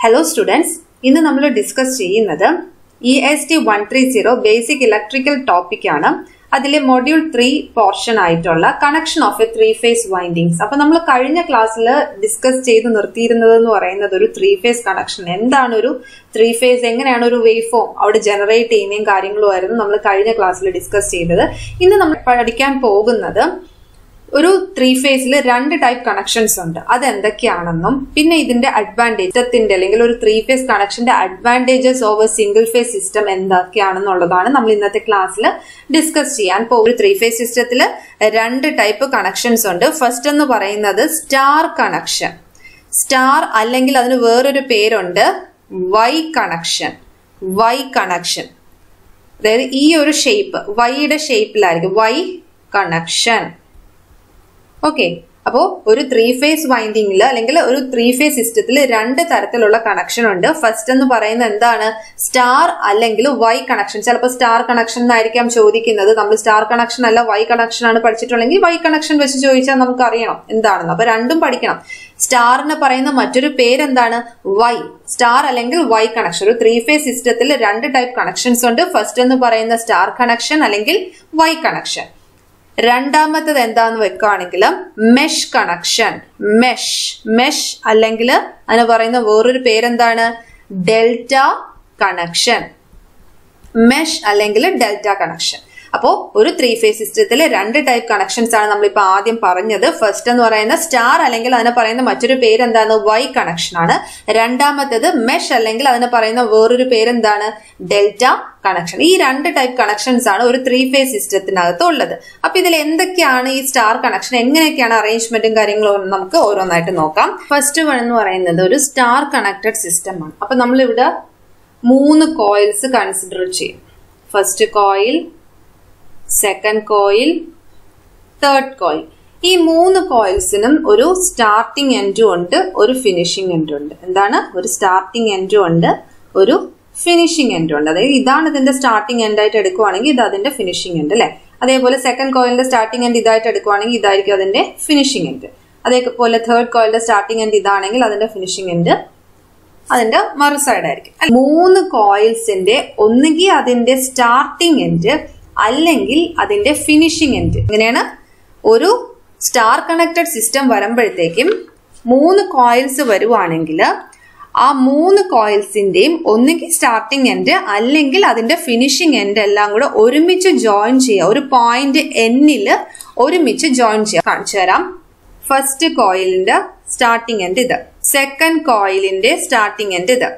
hello students ഇന്ന് നമ്മൾ discuss ചെയ്യുന്നത് E S T one three zero basic electrical topic ആണ് അതിലെ മൊഡ്യൂൾ ത്രീ പോർഷൻ ആയിട്ടുള്ള connection of a three phase windings അപ്പൊ നമ്മൾ കഴിഞ്ഞ ക്ലാസ്സിൽ ഡിസ്കസ് ചെയ്ത് നിർത്തിയിരുന്നത് എന്ന് പറയുന്നത് ഒരു ത്രീ ഫേസ് കണക്ഷൻ എന്താണ് ഒരു ത്രീ ഫേസ് എങ്ങനെയാണ് ഒരു വേവ് ഫോം അവിടെ ജനറേറ്റ് ചെയ്യുന്നതും കാര്യങ്ങളും ആയിരുന്നു നമ്മൾ കഴിഞ്ഞ ക്ലാസ്സിൽ ഡിസ്കസ് ചെയ്തത് ഇന്ന് നമ്മൾ പഠിക്കാൻ പോകുന്നത് ഒരു ത്രീ ഫേസിൽ രണ്ട് ടൈപ്പ് കണക്ഷൻസ് ഉണ്ട് അത് എന്തൊക്കെയാണെന്നും പിന്നെ ഇതിന്റെ അഡ്വാൻറ്റേജത്തിന്റെ അല്ലെങ്കിൽ ഒരു ത്രീ ഫേസ് കണക്ഷന്റെ advantages over single phase system എന്തൊക്കെയാണെന്നുള്ളതാണ് നമ്മൾ ഇന്നത്തെ ക്ലാസ്സിൽ ഡിസ്കസ് ചെയ്യാൻ പോകും ഒരു ത്രീ ഫേസ് സിസ്റ്റത്തിൽ രണ്ട് ടൈപ്പ് കണക്ഷൻസ് ഉണ്ട് ഫസ്റ്റ് എന്ന് പറയുന്നത് സ്റ്റാർ കണക്ഷൻ സ്റ്റാർ അല്ലെങ്കിൽ അതിന് വേറൊരു പേരുണ്ട് വൈ കണക്ഷൻ വൈ കണക്ഷൻ അതായത് ഈ ഒരു ഷേപ്പ് വൈയുടെ ഷേപ്പിലായിരിക്കും വൈ കണക്ഷൻ ഓക്കെ അപ്പോ ഒരു ത്രീ ഫേസ് വൈൻഡിങ്ങിൽ അല്ലെങ്കിൽ ഒരു ത്രീ ഫേസ് സിസ്റ്റത്തിൽ രണ്ട് തരത്തിലുള്ള കണക്ഷൻ ഉണ്ട് ഫസ്റ്റ് എന്ന് പറയുന്നത് എന്താണ് സ്റ്റാർ അല്ലെങ്കിൽ വൈ കണക്ഷൻ ചിലപ്പോൾ സ്റ്റാർ കണക്ഷൻ എന്നായിരിക്കാം ചോദിക്കുന്നത് നമ്മൾ സ്റ്റാർ കണക്ഷൻ അല്ല വൈ കണക്ഷൻ ആണ് പഠിച്ചിട്ടുണ്ടെങ്കിൽ വൈ കണക്ഷൻ വെച്ച് ചോദിച്ചാൽ നമുക്ക് അറിയണം എന്താണെന്ന് അപ്പൊ രണ്ടും പഠിക്കണം സ്റ്റാറിന് പറയുന്ന മറ്റൊരു പേരെന്താണ് വൈ സ്റ്റാർ അല്ലെങ്കിൽ വൈ കണക്ഷൻ ഒരു ത്രീ ഫേസ് സിസ്റ്റത്തിൽ രണ്ട് ടൈപ്പ് കണക്ഷൻസ് ഉണ്ട് ഫസ്റ്റ് എന്ന് പറയുന്ന സ്റ്റാർ കണക്ഷൻ അല്ലെങ്കിൽ വൈ കണക്ഷൻ രണ്ടാമത്തത് എന്താന്ന് വെക്കുകയാണെങ്കിൽ മെഷ് കണക്ഷൻ മെഷ് മെഷ് അല്ലെങ്കിൽ അതിന് പറയുന്ന വേറൊരു പേരെന്താണ് ഡെൽറ്റ കണക്ഷൻ മെഷ് അല്ലെങ്കിൽ ഡെൽറ്റ കണക്ഷൻ അപ്പോൾ ഒരു ത്രീ ഫേസ് സിസ്റ്റത്തിൽ രണ്ട് ടൈപ്പ് കണക്ഷൻസ് ആണ് നമ്മളിപ്പോൾ ആദ്യം പറഞ്ഞത് ഫസ്റ്റ് എന്ന് പറയുന്ന സ്റ്റാർ അല്ലെങ്കിൽ അതിനെ പറയുന്ന മറ്റൊരു പേര് എന്താണ് വൈ കണക്ഷൻ ആണ് രണ്ടാമത്തേത് മെഷ് അല്ലെങ്കിൽ അതിനെ പറയുന്ന വേറൊരു പേരെന്താണ് ഡെൽറ്റ കണക്ഷൻ ഈ രണ്ട് ടൈപ്പ് കണക്ഷൻസ് ആണ് ഒരു ത്രീ ഫേസ് സിസ്റ്റത്തിനകത്ത് ഉള്ളത് അപ്പൊ ഇതിൽ എന്തൊക്കെയാണ് ഈ സ്റ്റാർ കണക്ഷൻ എങ്ങനെയൊക്കെയാണ് അറേഞ്ച്മെന്റും കാര്യങ്ങളും നമുക്ക് ഓരോന്നായിട്ട് നോക്കാം ഫസ്റ്റ് വൺ എന്ന് പറയുന്നത് ഒരു സ്റ്റാർ കണക്റ്റഡ് സിസ്റ്റം ആണ് അപ്പൊ നമ്മളിവിടെ മൂന്ന് കോയിൽസ് കൺസിഡർ ചെയ്യും first coil second coil third coil ഈ മൂന്ന് കോയിൽസിനും ഒരു സ്റ്റാർട്ടിംഗ് എൻഡും ഉണ്ട് ഒരു ഫിനിഷിംഗ് എൻഡും ഉണ്ട് എന്താണ് ഒരു സ്റ്റാർട്ടിംഗ് എൻഡും ഉണ്ട് ഒരു ഫിനിഷിംഗ് എൻഡും ഉണ്ട് അതായത് ഇതാണ് ഇതിന്റെ സ്റ്റാർട്ടിംഗ് എൻഡ് ആയിട്ട് എടുക്കുവാണെങ്കിൽ ഇത് അതിന്റെ ഫിനിഷിംഗ് എൻഡ് അല്ലെ അതേപോലെ സെക്കൻഡ് കോയിലിന്റെ സ്റ്റാർട്ടിംഗ് എൻഡ് ഇതായിട്ട് എടുക്കുവാണെങ്കിൽ ഇതായിരിക്കും അതിന്റെ ഫിനിഷിംഗ് എൻഡ് അതേപോലെ തേർഡ് കോയിലിന്റെ സ്റ്റാർട്ടിംഗ് എൻഡ് ഇതാണെങ്കിൽ അതിന്റെ ഫിനിഷിംഗ് എൻഡ് അതിന്റെ മറു സൈഡ് ആയിരിക്കും മൂന്ന് കോയിൽസിന്റെ ഒന്നുകിൽ അതിന്റെ സ്റ്റാർട്ടിംഗ് എൻഡ് അല്ലെങ്കിൽ അതിന്റെ ഫിനിഷിംഗ് എൻഡ് ഇങ്ങനെയാണ് ഒരു സ്റ്റാർ കണക്റ്റഡ് സിസ്റ്റം വരുമ്പോഴത്തേക്കും മൂന്ന് കോയിൽസ് വരുവാണെങ്കിൽ ആ മൂന്ന് കോയിൽസിന്റെയും ഒന്നുകിൽ സ്റ്റാർട്ടിംഗ് എൻഡ് അല്ലെങ്കിൽ അതിന്റെ ഫിനിഷിംഗ് എൻഡ് എല്ലാം കൂടെ ഒരുമിച്ച് ജോയിൻ ചെയ്യുക ഒരു പോയിന്റ് എന്നിൽ ഒരുമിച്ച് ജോയിൻ ചെയ്യുക കാണിച്ചു തരാം ഫസ്റ്റ് കോയിലിന്റെ സ്റ്റാർട്ടിംഗ് എൻഡ് ഇത് സെക്കൻഡ് കോയിലിന്റെ സ്റ്റാർട്ടിംഗ് എൻഡ് ഇത്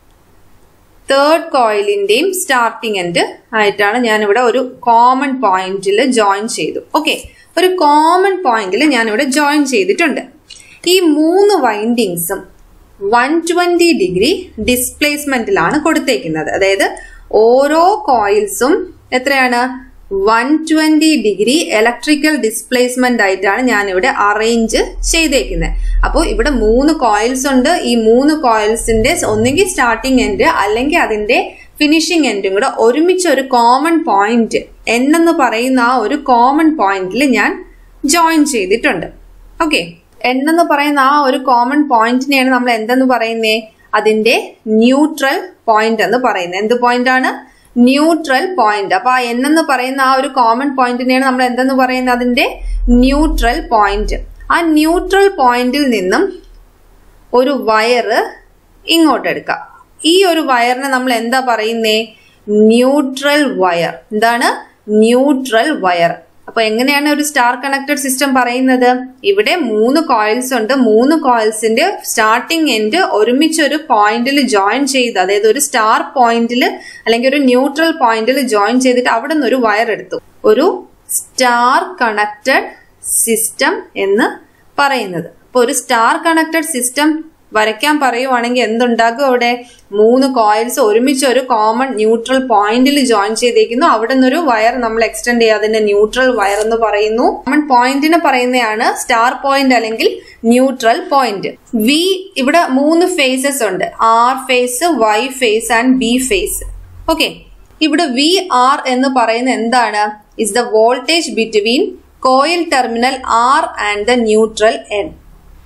തേർഡ് കോയിലിന്റെയും സ്റ്റാർട്ടിംഗ് എൻഡ് ആയിട്ടാണ് ഞാൻ ഇവിടെ ഒരു കോമൺ പോയിന്റിൽ ജോയിൻ ചെയ്തു ഓക്കെ ഒരു കോമൺ പോയിന്റിൽ ഞാൻ ഇവിടെ ജോയിൻ ചെയ്തിട്ടുണ്ട് ഈ മൂന്ന് വൈൻഡിങ്സും വൺ ട്വന്റി ഡിഗ്രി ഡിസ്പ്ലേസ്മെന്റിലാണ് കൊടുത്തേക്കുന്നത് അതായത് ഓരോ കോയിൽസും എത്രയാണ് one twenty degree electrical displacement ആയിട്ടാണ് ഞാൻ ഇവിടെ അറേഞ്ച് ചെയ്തേക്കുന്നത് അപ്പോൾ ഇവിടെ മൂന്ന് കോയിൽസ് ഉണ്ട് ഈ മൂന്ന് കോയിൽസിന്റെ ഒന്നുകിൽ സ്റ്റാർട്ടിംഗ് എൻഡ് അല്ലെങ്കിൽ അതിന്റെ ഫിനിഷിംഗ് എൻഡും കൂടെ ഒരുമിച്ച് ഒരു കോമൺ പോയിന്റ് എന്നെന്ന് പറയുന്ന ആ ഒരു കോമൺ പോയിന്റിൽ ഞാൻ ജോയിൻ ചെയ്തിട്ടുണ്ട് ഓക്കെ എന്നെന്ന് പറയുന്ന ആ ഒരു കോമൺ പോയിന്റിനെയാണ് നമ്മൾ എന്തെന്ന് പറയുന്നേ അതിന്റെ ന്യൂട്രൽ പോയിന്റ് എന്ന് പറയുന്നത് എന്ത് പോയിന്റ് ആണ് ന്യൂട്രൽ പോയിന്റ് അപ്പൊ ആ എന്നെന്ന് പറയുന്ന ആ ഒരു കോമൺ പോയിന്റിനെയാണ് നമ്മൾ എന്തെന്ന് പറയുന്നത് അതിന്റെ ന്യൂട്രൽ പോയിന്റ് ആ ന്യൂട്രൽ പോയിന്റിൽ നിന്നും ഒരു വയറ് ഇങ്ങോട്ട് എടുക്കാം ഈ ഒരു വയറിനെ നമ്മൾ എന്താ പറയുന്നേ ന്യൂട്രൽ വയർ എന്താണ് ന്യൂട്രൽ വയർ അപ്പൊ എങ്ങനെയാണ് ഒരു സ്റ്റാർ കണക്റ്റഡ് സിസ്റ്റം പറയുന്നത് ഇവിടെ മൂന്ന് കോയിൽസ് ഉണ്ട് മൂന്ന് കോയിൽസിന്റെ സ്റ്റാർട്ടിംഗ് എൻഡ് ഒരുമിച്ച് ഒരു പോയിന്റിൽ ജോയിൻ ചെയ്ത് അതായത് ഒരു സ്റ്റാർ പോയിന്റിൽ അല്ലെങ്കിൽ ഒരു ന്യൂട്രൽ പോയിന്റിൽ ജോയിൻ ചെയ്തിട്ട് അവിടെ നിന്ന് ഒരു വയർ എടുത്തു ഒരു സ്റ്റാർ കണക്റ്റഡ് സിസ്റ്റം എന്ന് പറയുന്നത് അപ്പൊ ഒരു സ്റ്റാർ കണക്റ്റഡ് സിസ്റ്റം വരയ്ക്കാൻ പറയുവാണെങ്കിൽ എന്തുണ്ടാകും അവിടെ മൂന്ന് കോയിൽസ് ഒരുമിച്ച് ഒരു കോമൺ ന്യൂട്രൽ പോയിന്റിൽ ജോയിൻ ചെയ്തേക്കുന്നു അവിടെ നിന്നൊരു വയർ നമ്മൾ എക്സ്റ്റെൻഡ് ചെയ്യുക അതിന്റെ ന്യൂട്രൽ വയർ എന്ന് പറയുന്നു കോമൺ പോയിന്റിന് പറയുന്നതാണ് സ്റ്റാർ പോയിന്റ് അല്ലെങ്കിൽ ന്യൂട്രൽ പോയിന്റ് വി ഇവിടെ മൂന്ന് ഫേസസ് ഉണ്ട് R phase Y phase and B phase okay ഇവിടെ വി ആർ എന്ന് പറയുന്ന എന്താണ് is the voltage between coil terminal R and the neutral N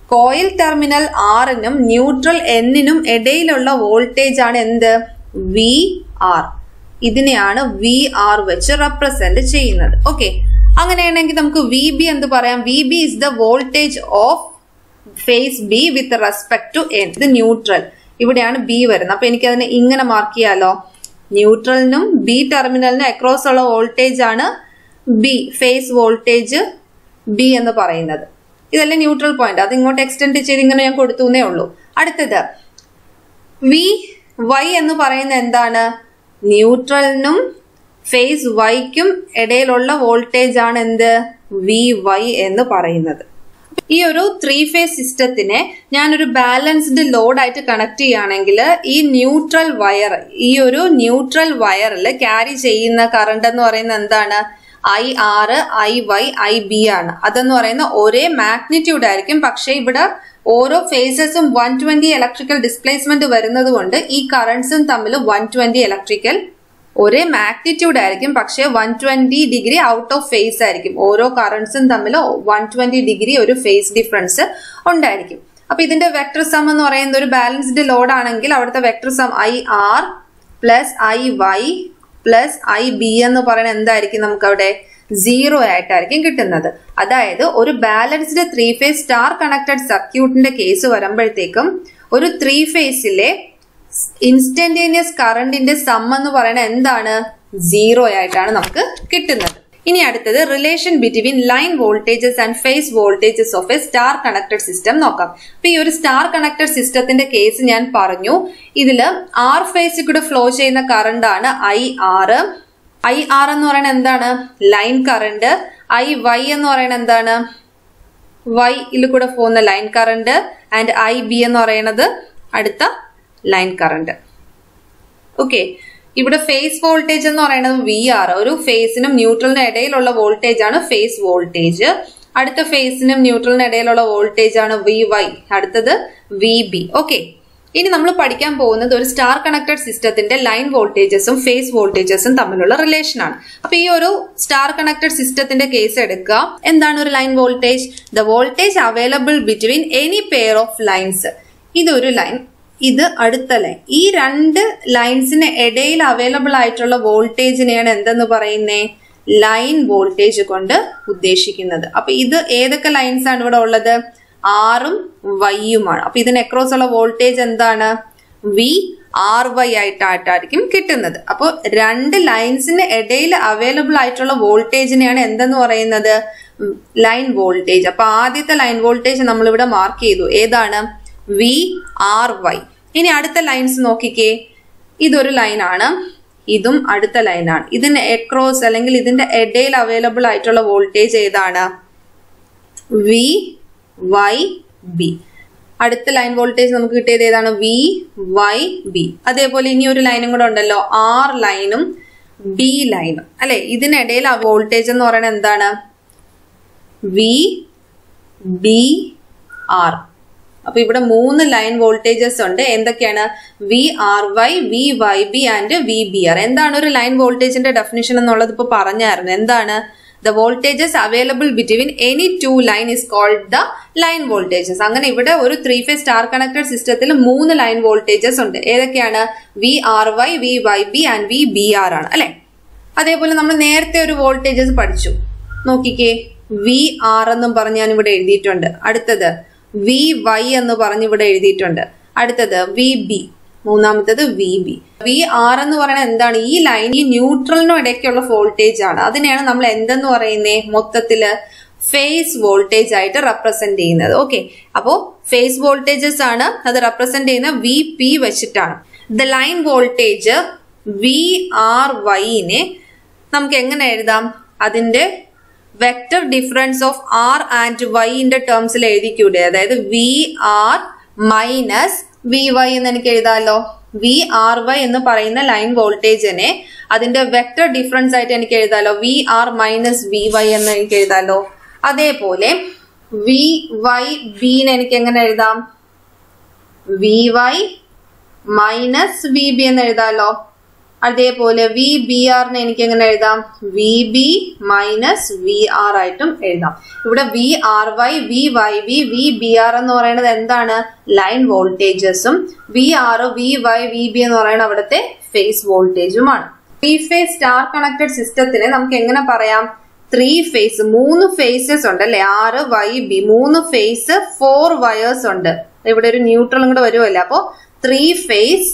coil terminal ആറിനും ന്യൂട്രൽ എന്നിനും ഇടയിലുള്ള വോൾട്ടേജ് ആണ് എന്ത് വി ആർ ഇതിനെയാണ് വി ആർ വെച്ച് റെപ്രസെന്റ് ചെയ്യുന്നത് ഓക്കെ അങ്ങനെയാണെങ്കിൽ നമുക്ക് വി ബി എന്ത് പറയാം V B is the voltage of face B with respect to N ഇത് ന്യൂട്രൽ ഇവിടെയാണ് ബി വരുന്നത് അപ്പൊ എനിക്ക് അതിനെ ഇങ്ങനെ മാർക്ക് ചെയ്യാലോ ന്യൂട്രലിനും ബി ടെർമിനലിനും അക്രോസ് ഉള്ള വോൾട്ടേജ് ആണ് ബി ഫേസ് വോൾട്ടേജ് ബി എന്ന് പറയുന്നത് ഇതല്ലേ ന്യൂട്രൽ പോയിന്റ് അത് ഇങ്ങോട്ട് എക്സ്റ്റെൻഡ് ചെയ്ത് ഇങ്ങനെ ഞാൻ കൊടുത്തു എന്നേ ഉള്ളൂ അടുത്തത് വി വൈ എന്ന് പറയുന്നത് എന്താണ് ന്യൂട്രലിനും ഫേസ് വൈക്കും ഇടയിലുള്ള വോൾട്ടേജ് ആണ് എന്ത് വി വൈ എന്ന് പറയുന്നത് ഈ ഒരു ത്രീ ഫേസ് സിസ്റ്റത്തിനെ ഞാനൊരു ബാലൻസ്ഡ് ലോഡ് ആയിട്ട് കണക്ട് ചെയ്യുകയാണെങ്കിൽ ഈ ന്യൂട്രൽ വയർ ഈ ഒരു ന്യൂട്രൽ വയറിൽ ക്യാരി ചെയ്യുന്ന കറണ്ട് എന്ന് പറയുന്നത് എന്താണ് I R I Y I B ആണ് അതെന്ന് പറയുന്ന ഒരേ മാഗ്നിറ്റ്യൂഡ് ആയിരിക്കും പക്ഷെ ഇവിടെ ഓരോ ഫേസസും വൺ ട്വന്റി ഇലക്ട്രിക്കൽ ഡിസ്പ്ലേസ്മെന്റ് വരുന്നത് കൊണ്ട് ഈ കറണ്ട്സും തമ്മിൽ വൺ ട്വന്റി ഇലക്ട്രിക്കൽ ഒരേ മാഗ്നിറ്റ്യൂഡ് ആയിരിക്കും പക്ഷേ one twenty degree out of phase ആയിരിക്കും ഓരോ കറണ്ട്സും തമ്മിൽ വൺ ട്വന്റി ഡിഗ്രി ഒരു ഫേസ് ഡിഫറൻസ് ഉണ്ടായിരിക്കും അപ്പൊ ഇതിന്റെ വെക്ടർ സം എന്ന് പറയുന്നത് ഒരു ബാലൻസ്ഡ് ലോഡ് ആണെങ്കിൽ അവിടുത്തെ vector sum I R plus I Y plus I B എന്ന് പറയുന്നത് എന്തായിരിക്കും നമുക്ക് അവിടെ സീറോ ആയിട്ടായിരിക്കും കിട്ടുന്നത് അതായത് ഒരു balanced three phase star connected സർക്യൂട്ടിന്റെ കേസ് വരുമ്പോഴത്തേക്കും ഒരു ത്രീ ഫേസിലെ ഇൻസ്റ്റന്റേനിയസ് കറണ്ടിന്റെ സം എന്ന് പറയുന്നത് എന്താണ് സീറോ ആയിട്ടാണ് നമുക്ക് കിട്ടുന്നത് ഇനി അടുത്തത് relation between line voltages and phase voltages of a star connected system നോക്കാം അപ്പൊ ഈ ഒരു സ്റ്റാർ കണക്റ്റഡ് സിസ്റ്റത്തിന്റെ കേസ് ഞാൻ പറഞ്ഞു ഇതില് ആർ ഫേസിൽ കൂടെ ഫ്ലോ ചെയ്യുന്ന കറണ്ട് ആണ് ഐ ആർ ഐ ആർ എന്ന് പറയുന്നത് എന്താണ് ലൈൻ കറണ്ട് ഐ വൈ എന്ന് പറയുന്നത് എന്താണ് വൈ ഇതിൽ കൂടെ പോകുന്ന line current and I B എന്ന് പറയുന്നത് അടുത്ത ലൈൻ കറണ്ട് ഓക്കെ ഇവിടെ ഫേസ് വോൾട്ടേജ് എന്ന് പറയുന്നത് വി ആർ ഒരു ഫേസിനും ന്യൂട്രലിനും ഇടയിലുള്ള വോൾട്ടേജ് ആണ് ഫേസ് വോൾട്ടേജ് അടുത്ത ഫേസിനും ന്യൂട്രലിനും ഇടയിലുള്ള വോൾട്ടേജ് ആണ് വി വൈ അടുത്തത് വി ബി ഓക്കെ ഇനി നമ്മൾ പഠിക്കാൻ പോകുന്നത് ഒരു സ്റ്റാർ കണക്റ്റഡ് സിസ്റ്റത്തിന്റെ ലൈൻ വോൾട്ടേജസും ഫേസ് വോൾട്ടേജസും തമ്മിലുള്ള റിലേഷൻ ആണ് അപ്പൊ ഈ ഒരു സ്റ്റാർ കണക്റ്റഡ് സിസ്റ്റത്തിന്റെ കേസ് എടുക്കുക എന്താണ് ഒരു line voltage the voltage available between any pair of lines ഇതൊരു ലൈൻ ഇത് അടുത്ത ലൈൻ ഈ രണ്ട് ലൈൻസിന് ഇടയിൽ അവൈലബിൾ ആയിട്ടുള്ള വോൾട്ടേജിനെയാണ് എന്തെന്ന് പറയുന്നേ ലൈൻ വോൾട്ടേജ് കൊണ്ട് ഉദ്ദേശിക്കുന്നത് അപ്പൊ ഇത് ഏതൊക്കെ ലൈൻസ് ആണ് ഇവിടെ ഉള്ളത് ആറും വൈയുമാണ് അപ്പൊ ഇതിന് അക്രോസ് ഉള്ള വോൾട്ടേജ് എന്താണ് വി ആർ വൈ ആയിട്ടായിട്ടായിരിക്കും കിട്ടുന്നത് അപ്പോൾ രണ്ട് ലൈൻസിന് ഇടയിൽ അവൈലബിൾ ആയിട്ടുള്ള വോൾട്ടേജിനെയാണ് എന്തെന്ന് പറയുന്നത് ലൈൻ വോൾട്ടേജ് അപ്പൊ ആദ്യത്തെ ലൈൻ വോൾട്ടേജ് നമ്മൾ ഇവിടെ മാർക്ക് ചെയ്തു ഏതാണ് വി ആർ വൈ ഇനി അടുത്ത ലൈൻസ് നോക്കിക്കേ ഇതൊരു ലൈനാണ് ഇതും അടുത്ത ലൈനാണ് ഇതിന് എക്രോസ് അല്ലെങ്കിൽ ഇതിന്റെ ഇടയിൽ അവൈലബിൾ ആയിട്ടുള്ള വോൾട്ടേജ് ഏതാണ് വി വൈ ബി അടുത്ത ലൈൻ വോൾട്ടേജ് നമുക്ക് കിട്ടിയത് ഏതാണ് വി വൈ ബി അതേപോലെ ഇനി ഒരു ലൈനും കൂടെ ഉണ്ടല്ലോ ആർ ലൈനും ബി ലൈനും അല്ലെ ഇതിനിടയിൽ വോൾട്ടേജ് എന്ന് പറയുന്നത് എന്താണ് വി ബി ആർ അപ്പൊ ഇവിടെ മൂന്ന് ലൈൻ വോൾട്ടേജസ് ഉണ്ട് എന്തൊക്കെയാണ് V R Y V Y B and V B R എന്താണ് ഒരു ലൈൻ വോൾട്ടേജിന്റെ ഡെഫിനിഷൻ എന്നുള്ളത് ഇപ്പൊ പറഞ്ഞായിരുന്നു എന്താണ് the voltages available between any two line is called the line voltages അങ്ങനെ ഇവിടെ ഒരു ത്രീ ഫേസ് സ്റ്റാർ കണക്റ്റഡ് സിസ്റ്റത്തിൽ മൂന്ന് ലൈൻ വോൾട്ടേജസ് ഉണ്ട് ഏതൊക്കെയാണ് V R Y V Y B and V B R ആണ് അല്ലെ അതേപോലെ നമ്മൾ നേരത്തെ ഒരു വോൾട്ടേജസ് പഠിച്ചു നോക്കിക്കേ വി ആർ എന്നും പറഞ്ഞ് ഞാൻ ഇവിടെ എഴുതിയിട്ടുണ്ട് അടുത്തത് വി വൈ എന്ന് പറഞ്ഞ് ഇവിടെ എഴുതിയിട്ടുണ്ട് അടുത്തത് വി ബി മൂന്നാമത്തത് വി ബി വി ആർ എന്ന് പറയുന്നത് എന്താണ് ഈ ലൈൻ ഈ ന്യൂട്രലിനും ഇടയ്ക്കുള്ള വോൾട്ടേജ് ആണ് അതിനെയാണ് നമ്മൾ എന്തെന്ന് പറയുന്നേ മൊത്തത്തില് ഫേസ് വോൾട്ടേജ് ആയിട്ട് റെപ്രസെന്റ് ചെയ്യുന്നത് ഓക്കെ അപ്പോ ഫേസ് വോൾട്ടേജസ് ആണ് അത് റെപ്രസെന്റ് ചെയ്യുന്ന വി പി വെച്ചിട്ടാണ് the line voltage V R വൈനെ നമുക്ക് എങ്ങനെ എഴുതാം അതിന്റെ vector difference of R and വൈന്റെ ടേംസിൽ എഴുതിക്കൂടെ അതായത് V R minus V Y എന്ന് എനിക്ക് എഴുതാമല്ലോ വി ആർ വൈ എന്ന് പറയുന്ന ലൈൻ വോൾട്ടേജിനെ അതിന്റെ വെക്ടർ ഡിഫറൻസ് ആയിട്ട് എനിക്ക് എഴുതാമല്ലോ V R minus V Y എന്ന് എനിക്ക് എഴുതാമല്ലോ അതേപോലെ വി വൈ ബിന്ന് എനിക്ക് എങ്ങനെ എഴുതാം V Y minus V B എന്ന് എഴുതാമല്ലോ അതേപോലെ വി ബി ആറിനെ എനിക്ക് എങ്ങനെ എഴുതാം V B minus V R ആയിട്ടും എഴുതാം ഇവിടെ V R Y V Y B V B R എന്ന് പറയുന്നത് എന്താണ് ലൈൻ വോൾട്ടേജസും V R V Y V B എന്ന് പറയുന്നത് അവിടുത്തെ ഫേസ് വോൾട്ടേജുമാണ് ത്രീ ഫേസ് സ്റ്റാർ കണക്റ്റഡ് സിസ്റ്റത്തിനെ നമുക്ക് എങ്ങനെ പറയാം ത്രീ ഫേസ് മൂന്ന് ഫേസസ് ഉണ്ട് അല്ലെ ആറ് വൈ ബി മൂന്ന് ഫേസ് ഫോർ വയേഴ്സ് ഉണ്ട് ഇവിടെ ഒരു ന്യൂട്രലും കൂടെ വരുമല്ലേ അപ്പോ three phase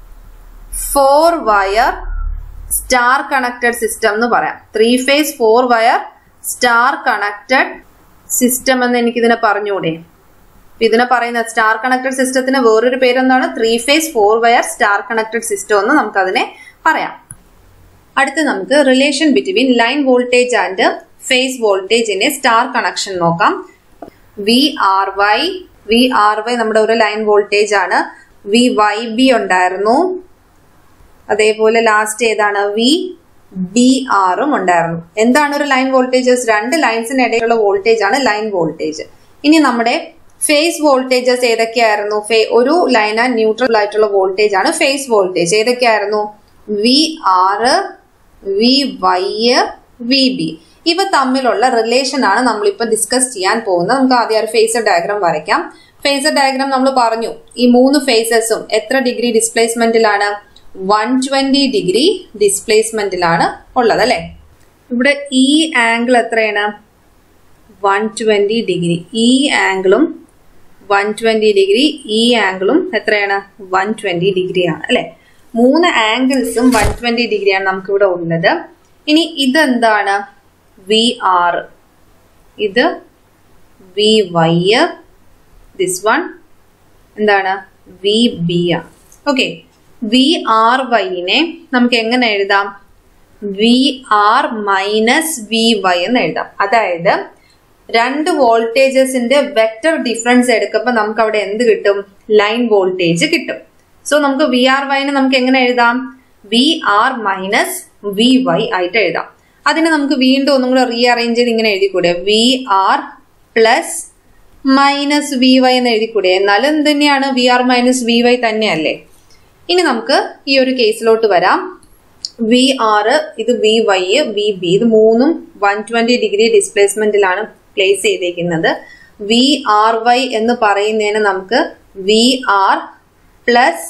four wire star connected system എന്ന് പറയാം three phase four wire star connected system എന്ന് എനിക്ക് ഇതിനെ പറഞ്ഞുകൂടെ ഇതിനെ പറയുന്ന സ്റ്റാർ കണക്റ്റഡ് സിസ്റ്റത്തിന് വേറൊരു പേരെന്താണ് three phase four wire star connected system എന്ന് നമുക്ക് അതിനെ പറയാം അടുത്ത് നമുക്ക് relation between line voltage and phase വോൾട്ടേജിന്റെ സ്റ്റാർ കണക്ഷൻ നോക്കാം V R Y V R Y നമ്മുടെ ഒരു ലൈൻ വോൾട്ടേജ് ആണ് വി വൈ ബി ഉണ്ടായിരുന്നു അതേപോലെ ലാസ്റ്റ് ഏതാണ് വി ബി ആറും ഉണ്ടായിരുന്നു എന്താണ് ഒരു ലൈൻ വോൾട്ടേജസ് രണ്ട് ലൈൻസിന് ഇടയിലുള്ള വോൾട്ടേജ് ആണ് ലൈൻ വോൾട്ടേജ് ഇനി നമ്മുടെ ഫേസ് വോൾട്ടേജസ് ഏതൊക്കെയായിരുന്നു ഒരു ലൈൻ ആൻഡ് ന്യൂട്രൽ ആയിട്ടുള്ള വോൾട്ടേജ് ആണ് ഫേസ് വോൾട്ടേജ് ഏതൊക്കെയായിരുന്നു V R V Y V B ഇവ തമ്മിലുള്ള റിലേഷൻ ആണ് നമ്മളിപ്പോൾ ഡിസ്കസ് ചെയ്യാൻ പോകുന്നത് നമുക്ക് ആദ്യം ഒരു ഫേസർ ഡയഗ്രാം വരയ്ക്കാം ഫേസർ ഡയഗ്രാം നമ്മൾ പറഞ്ഞു ഈ മൂന്ന് ഫേസസും എത്ര ഡിഗ്രി ഡിസ്പ്ലേസ്മെന്റിലാണ് വൺ ട്വന്റി ഡിഗ്രി ഡിസ്പ്ലേസ്മെന്റിലാണ് ഉള്ളത് അല്ലെ ഇവിടെ ഈ ആംഗിൾ എത്രയാണ് വൺ ട്വന്റി ഡിഗ്രി ഈ ആംഗിളും വൺ ട്വന്റി ഡിഗ്രി ഈ ആംഗിളും എത്രയാണ് വൺ ട്വന്റി ഡിഗ്രിയാണ് അല്ലെ മൂന്ന് ആംഗിൾസും വൺ ട്വന്റി ഡിഗ്രിയാണ് നമുക്കിവിടെ ഉള്ളത് ഇനി ഇതെന്താണ് വി ആർ ഇത് വി വൈ ദിസ് വൺ എന്താണ് വി ബി ആണ് ഓക്കെ വി ആർ വൈനെ നമുക്ക് എങ്ങനെ എഴുതാം V R minus V Y എന്ന് എഴുതാം അതായത് രണ്ട് വോൾട്ടേജസിന്റെ വെക്ടർ ഡിഫറൻസ് എടുക്കുമ്പോൾ നമുക്ക് അവിടെ എന്ത് കിട്ടും ലൈൻ വോൾട്ടേജ് കിട്ടും സോ നമുക്ക് വി ആർ വൈനെ നമുക്ക് എങ്ങനെ എഴുതാം V R minus V Y ആയിട്ട് എഴുതാം അതിനെ നമുക്ക് വീണ്ടും ഒന്നും കൂടെ റീഅറേഞ്ച് ചെയ്ത് ഇങ്ങനെ എഴുതിക്കൂടെ V R plus minus V Y എന്ന് എഴുതിക്കൂടെ എന്നാലും എന്ത് തന്നെയാണ് V R minus V Y തന്നെയല്ലേ ഇനി നമുക്ക് ഈ ഒരു കേസിലോട്ട് വരാം വി ആർ ഇത് വി വൈ വി ബി ഇത് മൂന്നും വൺ ട്വന്റി ഡിഗ്രി ഡിസ്പ്ലേസ്മെന്റിലാണ് പ്ലേസ് ചെയ്തേക്കുന്നത് വി ആർ വൈ എന്ന് പറയുന്നതിന് നമുക്ക് V R plus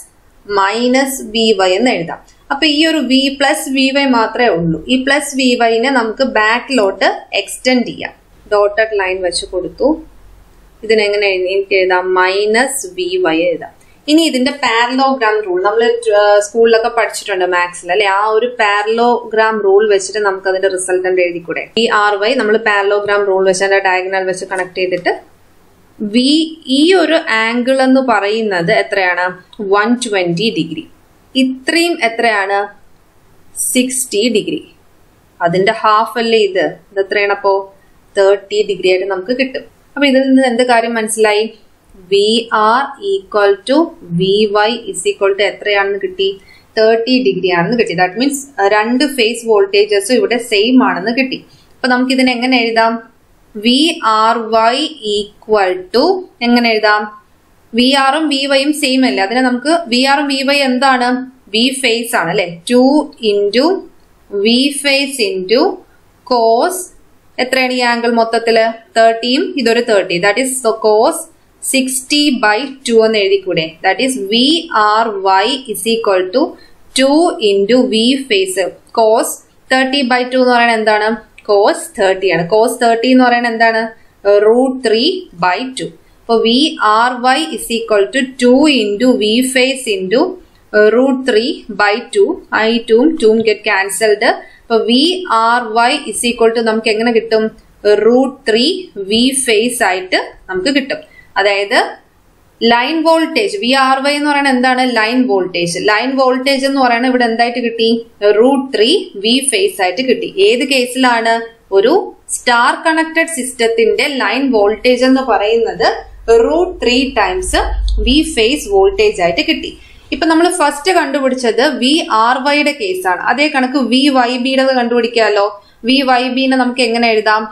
minus V Y എന്ന് എഴുതാം അപ്പൊ ഈ ഒരു വി പ്ലസ് വി വൈ മാത്രമേ ഉള്ളൂ ഈ പ്ലസ് വി വൈനെ നമുക്ക് ബാക്കിലോട്ട് എക്സ്റ്റെൻഡ് ചെയ്യാം ഡോട്ടഡ് ലൈൻ വെച്ച് കൊടുത്തു ഇതിനെങ്ങനെ എനിക്ക് എഴുതാം മൈനസ് വി വൈ എഴുതാം ഇനി ഇതിന്റെ പാരലോഗ്രാം റൂൾ നമ്മൾ സ്കൂളിലൊക്കെ പഠിച്ചിട്ടുണ്ട് മാത്സിൽ അല്ലെ ആ ഒരു പാരലോഗ്രാം റൂൾ വെച്ചിട്ട് നമുക്ക് അതിന്റെ റിസൾട്ടന്റ് എഴുതിക്കൂടെ ഈ ആർ വൈ നമ്മൾ പാരലോഗ്രാം റൂൾ വെച്ച് അതിന്റെ ഡയഗണൽ വെച്ച് കണക്ട് ചെയ്തിട്ട് വി ഈ ഒരു ആംഗിൾ എന്ന് പറയുന്നത് എത്രയാണ് വൺ ട്വന്റി ഡിഗ്രി ഇത്രയും എത്രയാണ് സിക്സ്റ്റി ഡിഗ്രി അതിന്റെ ഹാഫ് അല്ലേ ഇത് ഇത് എത്രയാണ് അപ്പോ തേർട്ടി ഡിഗ്രി ആയിട്ട് നമുക്ക് കിട്ടും അപ്പൊ ഇതിൽ നിന്ന് എന്ത് കാര്യം മനസ്സിലായി V R equal to V Y is equal to എത്രയാണെന്ന് കിട്ടി തേർട്ടി ഡിഗ്രി ആണെന്ന് കിട്ടി ദാറ്റ് മീൻസ് രണ്ട് ഫേസ് വോൾട്ടേജസും ഇവിടെ സെയിം ആണെന്ന് കിട്ടി അപ്പൊ നമുക്ക് ഇതിനെ എങ്ങനെ എഴുതാം V R Y equal to എങ്ങനെ എഴുതാം വി ആറും വി വൈയും സെയിം അല്ലേ അതിനെ നമുക്ക് വി ആറും വി വൈ എന്താണ് വി ഫേസ് ആണ് അല്ലെ two into V phase into cos എത്രയാണ് ഈ ആംഗിൾ മൊത്തത്തില് തേർട്ടിയും ഇതൊരു thirty that is cos sixty by two എന്ന് എഴുതിക്കൂടെ that is V R Y is equal to two into V phase cos thirty by two എന്ന് പറയുന്നത് എന്താണ് കോസ് തേർട്ടി ആണ് കോസ് തേർട്ടി എന്ന് പറയുന്നത് എന്താണ് റൂട്ട് ത്രീ ബൈ ടു അപ്പോൾ V R Y is equal to two into V phase into root three by two I two two get cancelled അപ്പൊ V R Y is equal to നമുക്ക് എങ്ങനെ കിട്ടും root three V phase ആയിട്ട് നമുക്ക് കിട്ടും അതായത് line voltage V R Y എന്ന് പറയുന്നത് എന്താണ് ലൈൻ വോൾട്ടേജ് ലൈൻ വോൾട്ടേജ് എന്ന് പറയുന്നത് ഇവിടെ എന്തായിട്ട് കിട്ടി റൂട്ട് ത്രീ വി ഫേസ് ആയിട്ട് കിട്ടി ഏത് കേസിലാണ് ഒരു സ്റ്റാർ കണക്റ്റഡ് സിസ്റ്റത്തിന്റെ ലൈൻ വോൾട്ടേജ് എന്ന് പറയുന്നത് root three times V phase voltage ആയിട്ട് കിട്ടി ഇപ്പൊ നമ്മൾ ഫസ്റ്റ് കണ്ടുപിടിച്ചത് വി ആർ വൈയുടെ കേസാണ് അതേ കണക്ക് വി വൈ ബിയുടെ കണ്ടുപിടിക്കാമല്ലോ വി വൈ ബിനെ നമുക്ക് എങ്ങനെ എഴുതാം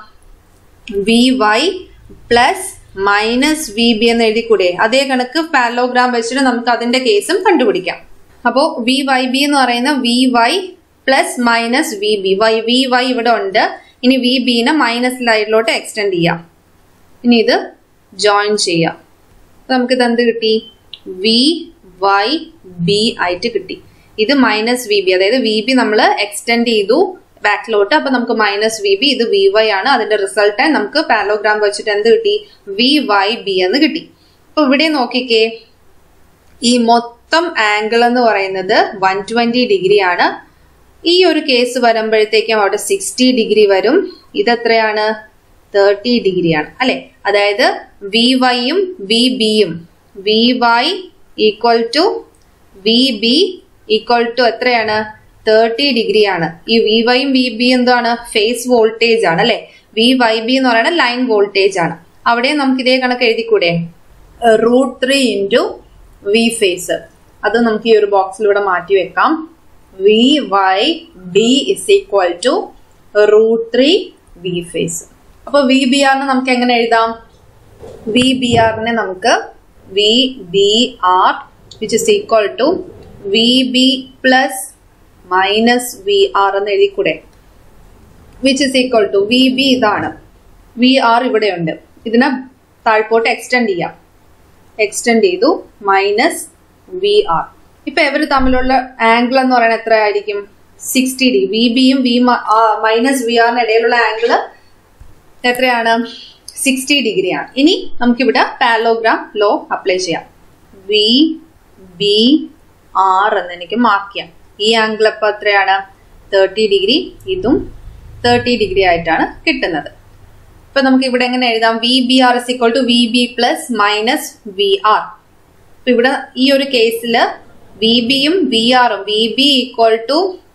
V Y plus minus V B എന്ന് എഴുതിക്കൂടെ അതേ കണക്ക് പാരലോഗ്രാം വെച്ചിട്ട് നമുക്ക് അതിന്റെ കേസും കണ്ടുപിടിക്കാം അപ്പോ വി വൈ ബി എന്ന് പറയുന്ന V Y plus minus V B Y V Y ഇവിടെ ഉണ്ട് ഇനി വി ബിനെ മൈനസ് ലൈനിലോട്ട് എക്സ്റ്റെൻഡ് ചെയ്യാം ഇനി ഇത് ജോയിൻ ചെയ്യാം അപ്പൊ നമുക്ക് ഇത് എന്ത് കിട്ടി വി വൈ ബി ആയിട്ട് കിട്ടി ഇത് മൈനസ് വി ബി അതായത് വി ബി നമ്മൾ എക്സ്റ്റെൻഡ് ചെയ്തു ബാക്കിലോട്ട് അപ്പൊ നമുക്ക് മൈനസ് വി ബി ഇത് വി വൈ ആണ് അതിന്റെ റിസൾട്ട് നമുക്ക് പാലോഗ്രാം വെച്ചിട്ട് എന്ത് കിട്ടി വി വൈ ബി എന്ന് കിട്ടി അപ്പൊ ഇവിടെ നോക്കിക്കേ ഈ മൊത്തം ആംഗിൾ എന്ന് പറയുന്നത് വൺ ട്വന്റി ഡിഗ്രി ആണ് ഈ ഒരു കേസ് വരുമ്പോഴത്തേക്കും അവിടെ സിക്സ്റ്റി ഡിഗ്രി വരും ഇതെത്രയാണ് തേർട്ടി ഡിഗ്രി ആണ് അല്ലെ അതായത് വി വൈയും വി ബിയും V Y equal to V B equal to എത്രയാണ് തേർട്ടി ഡിഗ്രി ആണ് ഈ വി വൈയും വി ബി എന്താണ് ഫേസ് വോൾട്ടേജ് ആണ് അല്ലെ വി വൈ ബി എന്ന് പറയുന്നത് ലൈൻ വോൾട്ടേജ് ആണ് അവിടെ നമുക്ക് ഇതേ കണക്ക് എഴുതിക്കൂടെ root three into V phase അത് നമുക്ക് ഈ ഒരു ബോക്സിലൂടെ മാറ്റി വെക്കാം V Y B is equal to root three V phase അപ്പൊ വി ബി ആറിന് നമുക്ക് എങ്ങനെ എഴുതാം വി ബി ആറിനെ നമുക്ക് V B R which is equal to V B plus minus V R എന്ന് എഴുതിക്കൂടെ which is equal to V B ഇതാണ് വി ആർ ഇവിടെയുണ്ട് ഇതിനെ താഴ്പോട്ട് എക്സ്റ്റെൻഡ് ചെയ്യാം എക്സ്റ്റെൻഡ് ചെയ്തു മൈനസ് വി ആർ ഇപ്പൊ ഇവർ തമ്മിലുള്ള ആംഗിൾ എന്ന് പറയുന്നത് എത്ര ആയിരിക്കും സിക്സ്റ്റി ഡിഗ്രി വി ബിയും വി മൈനസ് വി ആറിന് ഇടയിലുള്ള ആംഗിൾ എത്രയാണ് സിക്സ്റ്റി ഡിഗ്രി ആണ് ഇനി നമുക്കിവിടെ പാലോഗ്രാം ലോ അപ്ലൈ ചെയ്യാം വി ബി ആർ എന്ന് എനിക്ക് മാർക്ക് ചെയ്യാം ഈ ആംഗിൾ ഇപ്പൊ എത്രയാണ് തേർട്ടി ഡിഗ്രി ഇതും തേർട്ടി ഡിഗ്രി ആയിട്ടാണ് കിട്ടുന്നത് ഇപ്പൊ നമുക്ക് ഇവിടെ എങ്ങനെ എഴുതാം V B R is equal to V B plus minus V R ഇപ്പൊ ഇവിടെ ഈ ഒരു കേസിൽ വി ബിയും വി ആറും V B equal to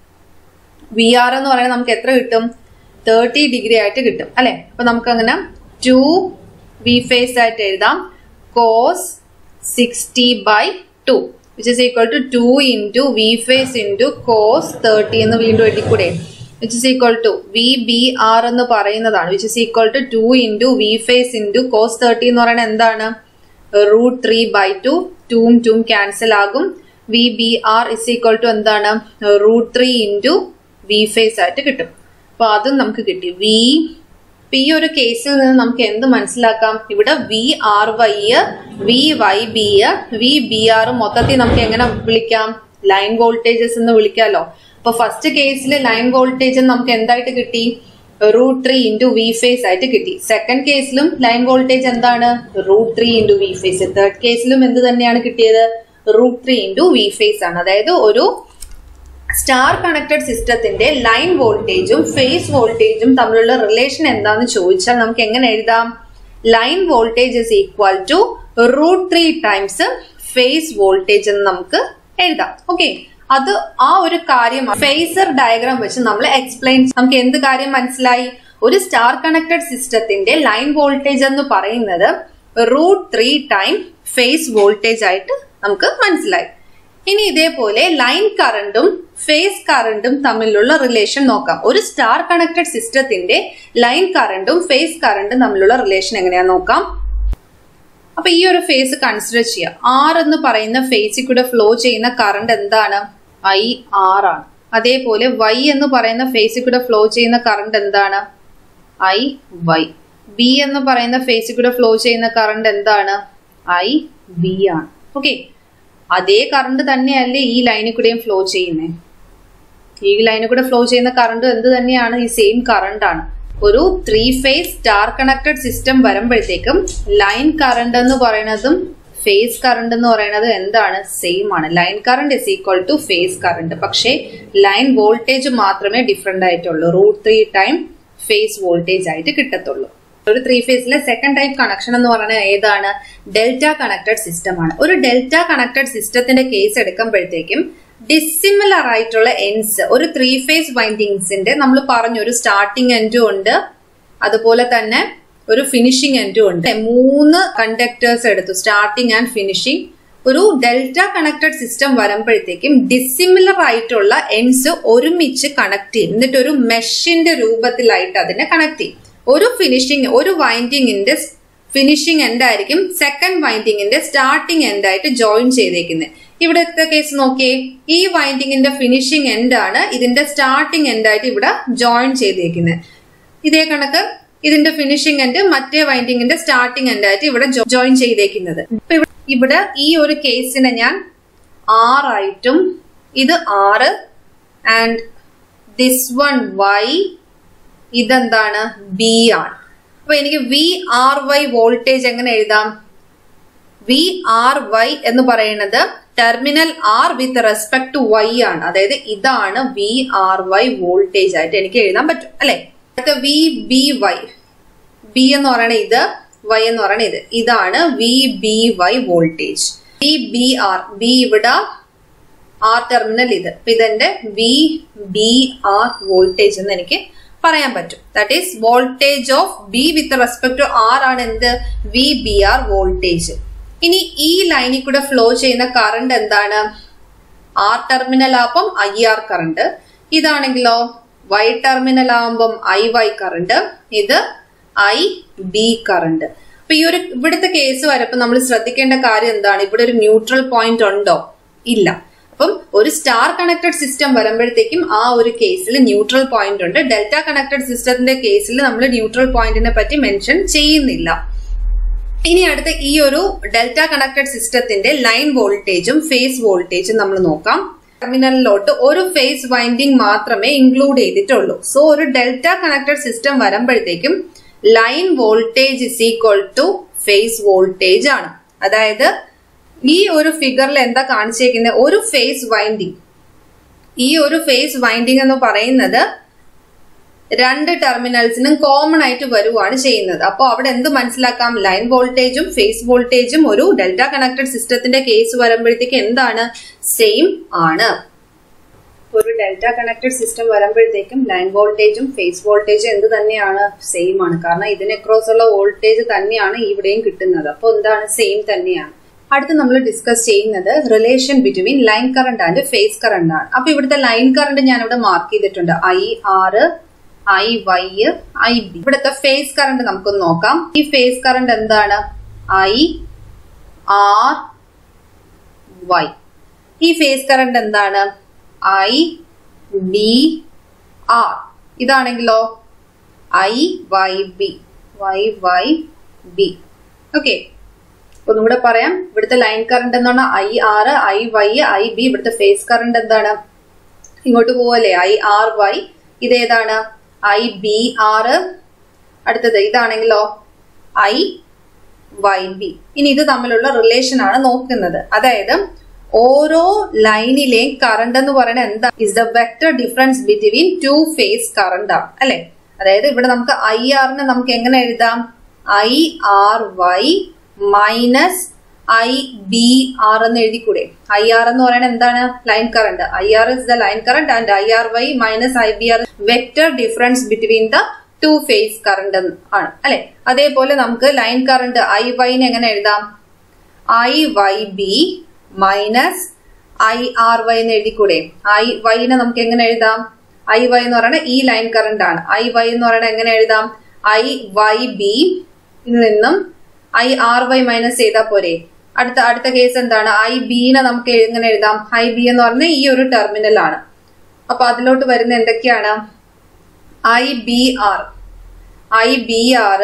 V R എന്ന് പറയുന്നത് നമുക്ക് എത്ര കിട്ടും തേർട്ടി ഡിഗ്രി ആയിട്ട് കിട്ടും അല്ലെ അപ്പൊ നമുക്ക് അങ്ങനെ ടു വി ഫേസ് ആയിട്ട് എഴുതാം cos sixty by two which is equal to two into V phase into cos thirty എന്ന് വീണ്ടും എഴുതിക്കൂടെ which is equal to V B R എന്ന് പറയുന്നതാണ് which is equal to two into V phase into cos thirty എന്ന് പറയുന്നത് എന്താണ് root three by two ടൂം ടൂം ക്യാൻസൽ ആകും V B R is equal to എന്താണ് root three into V phase ആയിട്ട് കിട്ടും അപ്പൊ അതും നമുക്ക് കിട്ടി വി ഈ ഒരു കേസിൽ നിന്ന് നമുക്ക് എന്ത് മനസ്സിലാക്കാം ഇവിടെ V R Y V Y B V B R മൊത്തത്തിൽ നമുക്ക് എങ്ങനെ വിളിക്കാം ലൈൻ വോൾട്ടേജസ് എന്ന് വിളിക്കാലോ അപ്പൊ ഫസ്റ്റ് കേസിൽ ലൈൻ വോൾട്ടേജ് നമുക്ക് എന്തായിട്ട് കിട്ടി root three into V phase ആയിട്ട് കിട്ടി സെക്കൻഡ് കേസിലും ലൈൻ വോൾട്ടേജ് എന്താണ് root three into V phase third കേസിലും എന്ത് തന്നെയാണ് കിട്ടിയത് root three into V phase ആണ് അതായത് ഒരു സ്റ്റാർ കണക്റ്റഡ് സിസ്റ്റത്തിന്റെ ലൈൻ വോൾട്ടേജും ഫേസ് വോൾട്ടേജും തമ്മിലുള്ള റിലേഷൻ എന്താന്ന് ചോദിച്ചാൽ നമുക്ക് എങ്ങനെ എഴുതാം line voltage is equal to root three times phase voltage എന്ന് നമുക്ക് എഴുതാം ഓക്കെ അത് ആ ഒരു കാര്യം ഫേസർ ഡയഗ്രാം വെച്ച് നമ്മൾ എക്സ്പ്ലെയിൻ നമുക്ക് എന്ത് കാര്യം മനസ്സിലായി ഒരു സ്റ്റാർ കണക്റ്റഡ് സിസ്റ്റത്തിന്റെ ലൈൻ വോൾട്ടേജ് എന്ന് പറയുന്നത് root three time phase voltage ആയിട്ട് നമുക്ക് മനസ്സിലായി ഇനി ഇതേപോലെ ലൈൻ കറണ്ടും ഫേസ് കറണ്ടും തമ്മിലുള്ള റിലേഷൻ നോക്കാം ഒരു സ്റ്റാർ കണക്റ്റഡ് സിസ്റ്റത്തിന്റെ ലൈൻ കറണ്ടും ഫേസ് കറണ്ടും തമ്മിലുള്ള റിലേഷൻ എങ്ങനെയാ നോക്കാം അപ്പൊ ഈ ഒരു ഫേസ് കൺസിഡർ ചെയ്യാം ആർ എന്ന് പറയുന്ന ഫേസിൽ കൂടെ ഫ്ലോ ചെയ്യുന്ന കറണ്ട് എന്താണ് ഐ ആർ ആണ് അതേപോലെ വൈ എന്ന് പറയുന്ന ഫേസിൽ കൂടെ ഫ്ലോ ചെയ്യുന്ന കറണ്ട് എന്താണ് ഐ വൈ ബി എന്ന് പറയുന്ന ഫേസിൽ കൂടെ ഫ്ലോ ചെയ്യുന്ന കറണ്ട് എന്താണ് ഐ ബി ആണ് ഓക്കെ അതേ കറണ്ട് തന്നെയല്ലേ ഈ ലൈനിൽ കൂടെയും ഫ്ലോ ചെയ്യുന്നത് ഈ ലൈനിൽ കൂടെ ഫ്ലോ ചെയ്യുന്ന കറണ്ട് എന്ത് തന്നെയാണ് ഈ സെയിം കറണ്ട് ആണ് ഒരു three phase star connected system വരുമ്പോഴത്തേക്കും ലൈൻ കറണ്ട് എന്ന് പറയുന്നതും ഫേസ് കറണ്ട് എന്ന് പറയുന്നത് എന്താണ് സെയിം ആണ് line current is equal to phase current പക്ഷേ ലൈൻ വോൾട്ടേജ് മാത്രമേ ഡിഫറെന്റ് ആയിട്ടുള്ളൂ root three time phase voltage ആയിട്ട് കിട്ടത്തുള്ളൂ ഒരു ത്രീ ഫേസിലെ സെക്കൻഡ് ടൈപ്പ് കണക്ഷൻ എന്ന് പറയുന്നത് ഏതാണ് ഡെൽറ്റ കണക്റ്റഡ് സിസ്റ്റം ആണ് ഒരു ഡെൽറ്റ കണക്റ്റഡ് സിസ്റ്റത്തിന്റെ കേസ് എടുക്കുമ്പോഴത്തേക്കും ഡിസിമിലർ ആയിട്ടുള്ള എൻസ് ഒരു ത്രീ ഫേസ് വൈൻഡിങ്സിന്റെ നമ്മൾ പറഞ്ഞു ഒരു സ്റ്റാർട്ടിംഗ് എൻഡും ഉണ്ട് അതുപോലെ തന്നെ ഒരു ഫിനിഷിംഗ് എൻഡും ഉണ്ട് മൂന്ന് കണ്ടക്ടേഴ്സ് എടുത്തു സ്റ്റാർട്ടിംഗ് ആൻഡ് ഫിനിഷിംഗ് ഒരു ഡെൽറ്റ കണക്റ്റഡ് സിസ്റ്റം വരുമ്പോഴത്തേക്കും ഡിസിമിലർ ആയിട്ടുള്ള എൻസ് ഒരുമിച്ച് കണക്ട് ചെയ്യും എന്നിട്ട് ഒരു മെഷിന്റെ രൂപത്തിലായിട്ട് അതിനെ കണക്ട് ചെയ്യും ഒരു ഫിനിഷിംഗ് ഒരു വൈൻഡിങ്ങിന്റെ ഫിനിഷിംഗ് എൻഡ് ആയിരിക്കും സെക്കൻഡ് വൈൻഡിങ്ങിന്റെ സ്റ്റാർട്ടിംഗ് എൻഡ് ആയിട്ട് ജോയിൻ ചെയ്തേക്കുന്നത് ഇവിടുത്തെ കേസ് നോക്കിയേ ഈ വൈൻഡിങ്ങിന്റെ ഫിനിഷിംഗ് എൻഡ് ആണ് ഇതിന്റെ സ്റ്റാർട്ടിംഗ് എൻഡ് ആയിട്ട് ഇവിടെ ജോയിൻ ചെയ്തേക്കുന്നത് ഇതേ കണക്ക് ഇതിന്റെ ഫിനിഷിംഗ് എൻഡ് മറ്റേ വൈൻഡിങ്ങിന്റെ സ്റ്റാർട്ടിംഗ് എൻഡ് ആയിട്ട് ഇവിടെ ജോയിൻ ചെയ്തേക്കുന്നത് ഇപ്പൊ ഇവിടെ- ഇവിടെ ഈ ഒരു കേസിനെ ഞാൻ ആറായിട്ടും ഇത് R and this one Y ഇതെന്താണ് ബി ആണ് അപ്പൊ എനിക്ക് വി ആർ വൈ വോൾട്ടേജ് എങ്ങനെ എഴുതാം വി ആർ വൈ എന്ന് പറയുന്നത് terminal R with respect to Y ആണ് അതായത് ഇതാണ് വി ആർ വൈ വോൾട്ടേജ് ആയിട്ട് എനിക്ക് എഴുതാൻ പറ്റും അല്ലെ അടുത്ത വി ബി വൈ ബി എന്ന് പറയുന്നത് ഇത് വൈ എന്ന് പറയുന്നത് ഇത് ഇതാണ് V B Y voltage V B R B ഇവിടെ ആർ ടെർമിനൽ ഇത് അപ്പൊ ഇതെന്റെ വി ബി ആർ വോൾട്ടേജ് എന്ന് എനിക്ക് പറയാൻ പറ്റും that is voltage of B with respect to R ആണ് എന്ത് വി ബി ആർ വോൾട്ടേജ് ഇനി ഈ ലൈനിൽ കൂടെ ഫ്ലോ ചെയ്യുന്ന കറണ്ട് എന്താണ് ആർ ടെർമിനൽ ആകുമ്പം ഐ ആർ കറണ്ട് ഇതാണെങ്കിലോ വൈ ടെർമിനൽ ആകുമ്പം ഐ വൈ കറണ്ട് ഇത് ഐ ബി കറണ്ട് അപ്പൊ ഈ ഒരു ഇവിടുത്തെ കേസ് വരപ്പോ നമ്മൾ ശ്രദ്ധിക്കേണ്ട കാര്യം എന്താണ് ഇവിടെ ഒരു ന്യൂട്രൽ പോയിന്റ് ഉണ്ടോ ഇല്ല അപ്പം ഒരു സ്റ്റാർ കണക്റ്റഡ് സിസ്റ്റം വരുമ്പോഴത്തേക്കും ആ ഒരു കേസിൽ ന്യൂട്രൽ പോയിന്റ് ഉണ്ട് ഡെൽറ്റ കണക്റ്റഡ് സിസ്റ്റത്തിന്റെ കേസിൽ നമ്മൾ ന്യൂട്രൽ പോയിന്റിനെ പറ്റി മെൻഷൻ ചെയ്യുന്നില്ല ഇനി അടുത്ത ഈ ഒരു ഡെൽറ്റ കണക്റ്റഡ് സിസ്റ്റത്തിന്റെ ലൈൻ വോൾട്ടേജും ഫേസ് വോൾട്ടേജും നമ്മൾ നോക്കാം ടെർമിനലിലോട്ട് ഒരു ഫേസ് വൈൻഡിങ് മാത്രമേ ഇൻക്ലൂഡ് ചെയ്തിട്ടുള്ളൂ സോ ഒരു ഡെൽറ്റ കണക്റ്റഡ് സിസ്റ്റം വരുമ്പോഴത്തേക്കും line voltage is equal to phase voltage ആണ് അതായത് ഈ ഒരു ഫിഗറിൽ എന്താ കാണിച്ചേക്കുന്നത് ഒരു ഫേസ് വൈൻഡിങ് ഈ ഒരു ഫേസ് വൈൻഡിങ് എന്ന് പറയുന്നത് രണ്ട് ടെർമിനൽസിനും കോമൺ ആയിട്ട് വരുവാണ് ചെയ്യുന്നത് അപ്പോൾ അവിടെ എന്ത് മനസ്സിലാക്കാം ലൈൻ വോൾട്ടേജും ഫേസ് വോൾട്ടേജും ഒരു ഡെൽറ്റ കണക്റ്റഡ് സിസ്റ്റത്തിന്റെ കേസ് വരുമ്പോഴത്തേക്ക് എന്താണ് സെയിം ആണ് ഒരു ഡെൽറ്റ കണക്റ്റഡ് സിസ്റ്റം വരുമ്പോഴത്തേക്കും ലൈൻ വോൾട്ടേജും ഫേസ് വോൾട്ടേജും എന്ത് തന്നെയാണ് സെയിം ആണ് കാരണം ഇതിന് അക്രോസ് ഉള്ള വോൾട്ടേജ് തന്നെയാണ് ഇവിടെയും കിട്ടുന്നത് അപ്പോൾ എന്താണ് സെയിം തന്നെയാണ് അടുത്ത് നമ്മൾ ഡിസ്കസ് ചെയ്യുന്നത് relation between line current and phase current ആണ് അപ്പൊ ഇവിടുത്തെ ലൈൻ കറണ്ട് ഞാൻ ഇവിടെ മാർക്ക് ചെയ്തിട്ടുണ്ട് I R I Y I B ഇവിടുത്തെ ഫേസ് കറണ്ട് നമുക്കൊന്ന് നോക്കാം ഈ ഫേസ് കറണ്ട് എന്താണ് ഐ ആർ വൈ ഈ ഫേസ് കറണ്ട് എന്താണ് ഐ ബി ആർ ഇതാണെങ്കിലോ I Y B Y Y B okay ഒന്നുകൂടെ പറയാം ഇവിടുത്തെ ലൈൻ കറണ്ട് എന്ന് പറഞ്ഞാൽ I R I Y I B ഇവിടുത്തെ ഫേസ് കറണ്ട് എന്താണ് ഇങ്ങോട്ട് പോവല്ലേ ഐ ആർ വൈ ഇതേതാണ് ഐ ബി ആർ അടുത്തത് ഇതാണെങ്കിലോ ഐ വൈ ബി ഇനി ഇത് തമ്മിലുള്ള റിലേഷൻ ആണ് നോക്കുന്നത് അതായത് ഓരോ ലൈനിലെയും കറണ്ട് എന്ന് പറയുന്നത് എന്താ is the vector difference between two phase current ആണ് അല്ലെ അതായത് ഇവിടെ നമുക്ക് ഐ ആറിനെ നമുക്ക് എങ്ങനെ എഴുതാം I R Y minus I B R എന്ന് എഴുതിക്കൂടെ ഐ ആർ എന്ന് പറയുന്നത് എന്താണ് line current I R is the line current and I R Y minus I B R vector difference between the two phase current ആണ് അല്ലെ അതേപോലെ നമുക്ക് line current I വൈനെ എങ്ങനെ എഴുതാം I Y B minus I R Y എന്ന് എഴുതിക്കൂടെ I വൈനെ നമുക്ക് എങ്ങനെ എഴുതാം ഐ വൈ എന്ന് പറയുന്നത് ഈ ലൈൻ കറണ്ട് ആണ് ഐ വൈ എന്ന് പറയുന്നത് എങ്ങനെ എഴുതാം ഐ വൈ ബി നിന്നും ഐ ആർ വൈ മൈനസ് ചെയ്താൽ പോരെ അടുത്ത അടുത്ത കേസ് എന്താണ് ഐ ബിനെ നമുക്ക് എങ്ങനെ എഴുതാം ഐ ബി എന്ന് പറഞ്ഞാൽ ഈ ഒരു ടെർമിനൽ ആണ് അപ്പൊ അതിലോട്ട് വരുന്ന എന്തൊക്കെയാണ് I B R I B R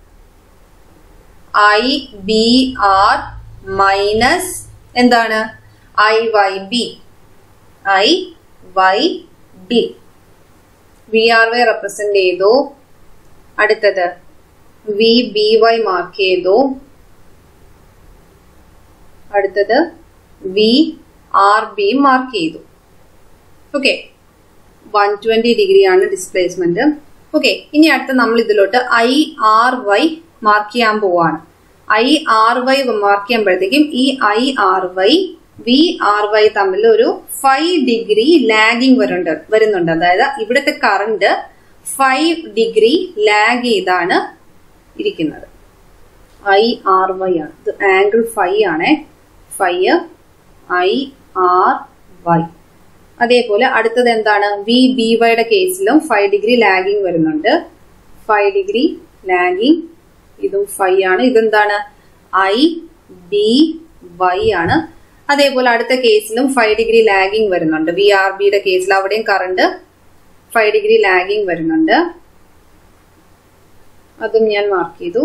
I B R minus എന്താണ് I Y B I Y B V R Y represent ചെയ്തു അടുത്തത് വി ബി വൈ മാർക്ക് ചെയ്തു അടുത്തത് വി ആർ ബി മാർക്ക് ചെയ്തു ഓക്കെ വൺ ട്വന്റി ഡിഗ്രി ആണ് displacement okay ഇനി അടുത്ത നമ്മൾ ഇതിലോട്ട് ഐ ആർ വൈ മാർക്ക് ചെയ്യാൻ പോവാണ് ഐ ആർ വൈ മാർക്ക് ചെയ്യുമ്പോഴത്തേക്കും ഈ I R Y V R Y തമ്മിൽ ഒരു ഫൈവ് ഡിഗ്രി ലാഗിങ് വരുന്നുണ്ട് വരുന്നുണ്ട് അതായത് ഇവിടുത്തെ കറണ്ട് ഫൈവ് ഡിഗ്രി ലാഗ് ചെയ്താണ് ഇരിക്കുന്നത് ഐ ആർ വൈ ആണ് ഇത് ആംഗിൾ ഫൈവ് ആണേ ഫൈവ് ഐ ആർ വൈ അതേപോലെ അടുത്തത് എന്താണ് വി ബി വൈയുടെ കേസിലും ഫൈവ് ഡിഗ്രി ലാഗിങ് വരുന്നുണ്ട് ഫൈവ് ഡിഗ്രി ലാഗിങ് ഇതും ഫൈവ് ആണ് ഇതെന്താണ് ഐ ബി വൈ ആണ് അതേപോലെ അടുത്ത കേസിലും ഫൈവ് ഡിഗ്രി ലാഗിങ് വരുന്നുണ്ട് വി ആർ ബിയുടെ കേസിൽ അവിടെയും കറണ്ട് ഫൈവ് ഡിഗ്രി ലാഗിങ് വരുന്നുണ്ട് അതും ഞാൻ മാർക്ക് ചെയ്തു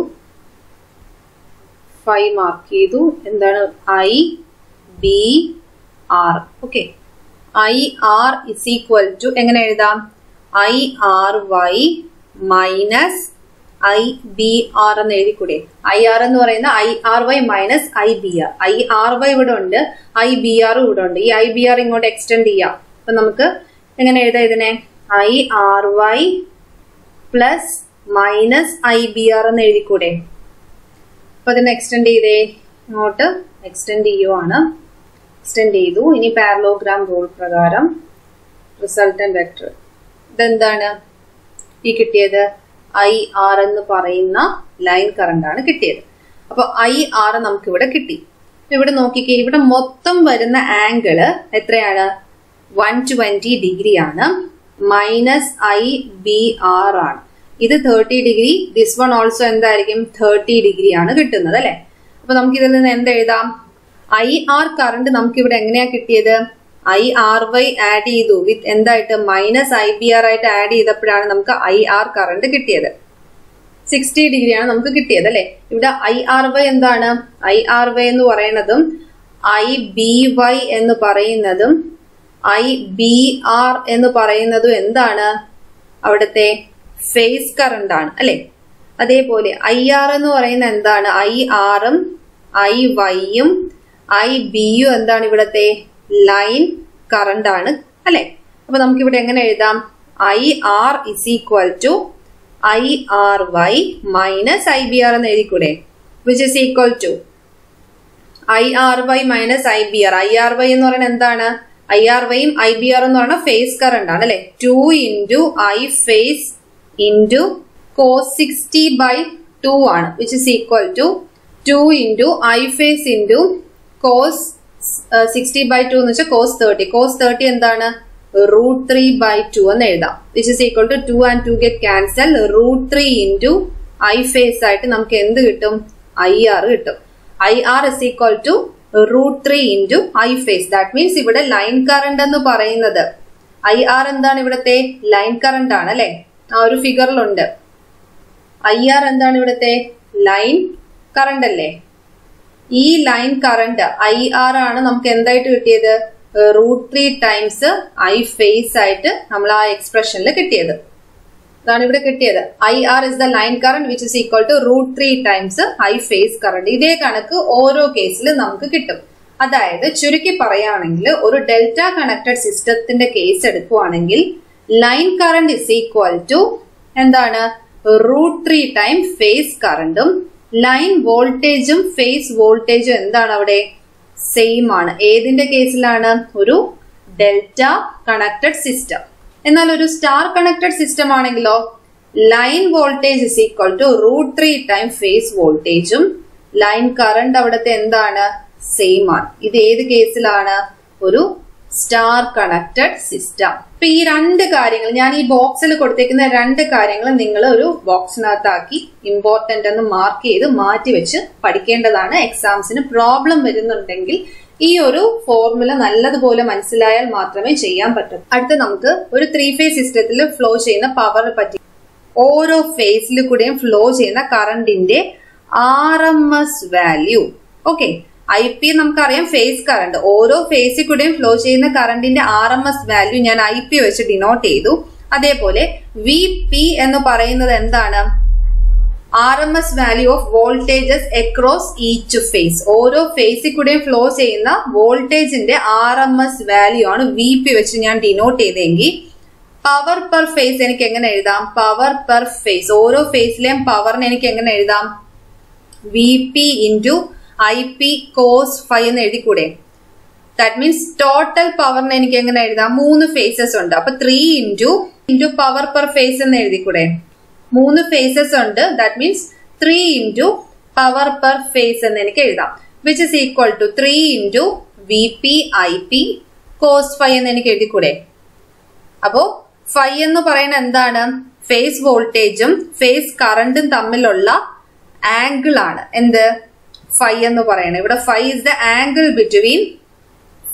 ഫൈവ് മാർക്ക് ചെയ്തു എന്താണ് I B R okay I R is equal to എങ്ങനെ എഴുതാം I R Y minus I B R എന്ന് എഴുതിക്കൂടെ ഐ ആർ എന്ന് പറയുന്ന I R Y minus I B R I R Y ഇവിടെ ഉണ്ട് ഐ ബി ആർ ഇവിടെ ഉണ്ട് ഈ ഐ ബി ആർ ഇങ്ങോട്ട് എക്സ്റ്റെൻഡ് ചെയ്യാം അപ്പൊ നമുക്ക് എങ്ങനെ എഴുതാം ഇതിനെ I R Y plus minus I B R എന്ന് എഴുതിക്കൂടെ അപ്പൊ അതിനെ എക്സ്റ്റെൻഡ് ചെയ്തേ ഇങ്ങോട്ട് എക്സ്റ്റെൻഡ് ചെയ്യുവാണ് എക്സ്റ്റെൻഡ് ചെയ്തു ഇനി പാരലോഗ്രാം റൂൾ പ്രകാരം റിസൾട്ടന്റ് വെക്ടർ ഇതെന്താണ് ഈ കിട്ടിയത് ഐ ആർ എന്ന് പറയുന്ന ലൈൻ കറണ്ട് ആണ് കിട്ടിയത് അപ്പൊ ഐ ആർ നമുക്ക് ഇവിടെ കിട്ടി ഇവിടെ നോക്കിക്കേ ഇവിടെ മൊത്തം വരുന്ന ആംഗിള് എത്രയാണ് വൺ ട്വന്റി ഡിഗ്രി ആണ് മൈനസ് ഐ ബി ആർ ആണ് ഇത് thirty degree this one also എന്തായിരിക്കും തേർട്ടി ഡിഗ്രി ആണ് കിട്ടുന്നത് അല്ലെ അപ്പൊ നമുക്ക് ഇതിൽ നിന്ന് എന്ത് എഴുതാം ഐ ആർ കറണ്ട് നമുക്ക് ഇവിടെ എങ്ങനെയാ കിട്ടിയത് ഐ ആർ വൈ ആഡ് ചെയ്തു വിത്ത് എന്തായിട്ട് മൈനസ് ഐ ബി ആർ ആയിട്ട് ആഡ് ചെയ്തപ്പോഴാണ് നമുക്ക് ഐ ആർ കറണ്ട് കിട്ടിയത് സിക്സ്റ്റി ഡിഗ്രിയാണ് നമുക്ക് കിട്ടിയത് അല്ലെ ഇവിടെ ഐ ആർ വൈ എന്താണ് ഐ ആർ വൈ എന്ന് പറയുന്നതും ഐ ബി വൈ എന്ന് പറയുന്നതും ഐ ബി ആർ എന്ന് പറയുന്നതും എന്താണ് അവിടുത്തെ ഫേസ് കറണ്ട് ആണ് അല്ലെ അതേപോലെ ഐ ആർ എന്ന് പറയുന്ന എന്താണ് ഐ ആറും ഐ വൈയും ഐ ബിയും എന്താണ് ഇവിടത്തെ ലൈൻ കറണ്ട് ആണ് അല്ലെ അപ്പൊ നമുക്ക് ഇവിടെ എങ്ങനെ എഴുതാം I R is equal to I R Y minus I B R എന്ന് എഴുതിക്കൂടെ which is equal to I R Y minus I B R I R Y എന്ന് പറയുന്നത് എന്താണ് ഐ ആർ വൈയും ഐ ബി ആർ എന്ന് പറയുന്നത് phase current ആണ് അല്ലെ two into I phase into cos sixty by two ആണ് which is equal to two into I phase into cos sixty by two എന്ന് വെച്ചാൽ കോസ് തേർട്ടി കോസ് തേർട്ടി എന്താണ് root three by two എന്ന് എഴുതാം which is equal to two and two get cancel root three into I phase ആയിട്ട് നമുക്ക് എന്ത് കിട്ടും I R കിട്ടും I R is equal to root three into I phase that means ഇവിടെ line current എന്ന് പറയുന്നത് ഐ ആർ എന്താണ് ഇവിടുത്തെ ലൈൻ കറണ്ട് ആണ് അല്ലെ ആ ഒരു ഫിഗറിലുണ്ട് ഐ ആർ എന്താണ് ഇവിടുത്തെ ലൈൻ കറണ്ട് അല്ലേ ഈ ലൈൻ കറണ്ട് ഐ ആർ ആണ് നമുക്ക് എന്തായിട്ട് കിട്ടിയത് root three times I phase ആയിട്ട് നമ്മൾ ആ എക്സ്പ്രഷനിൽ കിട്ടിയത് അതാണ് ഇവിടെ കിട്ടിയത് I R is the line current which is equal to root three times I phase current ഇതേ കണക്ക് ഓരോ കേസിലും നമുക്ക് കിട്ടും അതായത് ചുരുക്കി പറയുകയാണെങ്കിൽ ഒരു ഡെൽറ്റ കണക്റ്റഡ് സിസ്റ്റത്തിന്റെ കേസ് എടുക്കുവാണെങ്കിൽ line current is equal to എന്താണ് റൂട്ട് ത്രീ ടൈം ഫേസ് കറണ്ടും ലൈൻ വോൾട്ടേജും ഫേസ് വോൾട്ടേജും എന്താണ് അവിടെ സെയിം ആണ് ഏതിന്റെ കേസിലാണ് ഒരു ഡെൽറ്റ കണക്റ്റഡ് സിസ്റ്റം എന്നാൽ ഒരു സ്റ്റാർ കണക്റ്റഡ് സിസ്റ്റം ആണെങ്കിലോ line voltage is equal to root three time phase വോൾട്ടേജും ലൈൻ കറണ്ട് അവിടുത്തെ എന്താണ് സെയിം ആണ് ഇത് ഏത് കേസിലാണ് ഒരു സ്റ്റാർ കണക്റ്റഡ് സിസ്റ്റം അപ്പൊ ഈ രണ്ട് കാര്യങ്ങൾ ഞാൻ ഈ ബോക്സിൽ കൊടുത്തേക്കുന്ന രണ്ട് കാര്യങ്ങൾ നിങ്ങൾ ഒരു ബോക്സിനകത്താക്കി ഇമ്പോർട്ടന്റ് എന്ന് മാർക്ക് ചെയ്ത് മാറ്റി വെച്ച് പഠിക്കേണ്ടതാണ് എക്സാംസിന് പ്രോബ്ലം വരുന്നുണ്ടെങ്കിൽ ഈ ഒരു ഫോർമുല നല്ലതുപോലെ മനസ്സിലായാൽ മാത്രമേ ചെയ്യാൻ പറ്റൂ അടുത്ത് നമുക്ക് ഒരു ത്രീ ഫേസ് സിസ്റ്റത്തിൽ ഫ്ലോ ചെയ്യുന്ന പവറിനെ പറ്റി ഓരോ ഫേസിൽ കൂടെയും ഫ്ലോ ചെയ്യുന്ന കറണ്ടിന്റെ R M S value okay I P നമുക്കറിയാം ഫേസ് കറണ്ട് ഓരോ ഫേസിൽ കൂടെയും ഫ്ലോ ചെയ്യുന്ന കറണ്ടിന്റെ ആർ എം എസ് വാല്യൂ ഞാൻ ഐ പി വെച്ച് ഡിനോട്ട് ചെയ്തു അതേപോലെ വി പി എന്ന് പറയുന്നത് എന്താണ് R M S value of voltages across each phase ഓരോ ഫേസിൽ കൂടെയും ഫ്ലോ ചെയ്യുന്ന വോൾട്ടേജിന്റെ ആർ എം എസ് വാല്യൂ ആണ് വി പി വെച്ച് ഞാൻ ഡിനോട്ട് ചെയ്തെങ്കിൽ പവർ പെർ ഫേസ് എനിക്ക് എങ്ങനെ എഴുതാം പവർ പെർ ഫേസ് ഓരോ ഫേസിലെയും പവറിന് എനിക്ക് എങ്ങനെ എഴുതാം V P into I P cos phi എന്ന് എഴുതിക്കൂടെ ദാറ്റ് മീൻസ് ടോട്ടൽ പവറിന് എനിക്ക് എങ്ങനെ എഴുതാം മൂന്ന് ഫേസസ് ഉണ്ട് അപ്പൊ three into into power per phase എന്ന് എഴുതിക്കൂടെ മൂന്ന് ഫേസസ് ഉണ്ട് that means three into power per phase എന്ന് എനിക്ക് എഴുതാം which is equal to three into V P I P cos phi എന്ന് എനിക്ക് എഴുതിക്കൂടെ അപ്പോ ഫൈവ് എന്ന് പറയുന്നത് എന്താണ് ഫേസ് വോൾട്ടേജും ഫേസ് കറണ്ടും തമ്മിലുള്ള ആംഗിൾ ആണ് എന്ത് ഫൈവ് എന്ന് പറയുന്നത് ഇവിടെ phi is the angle between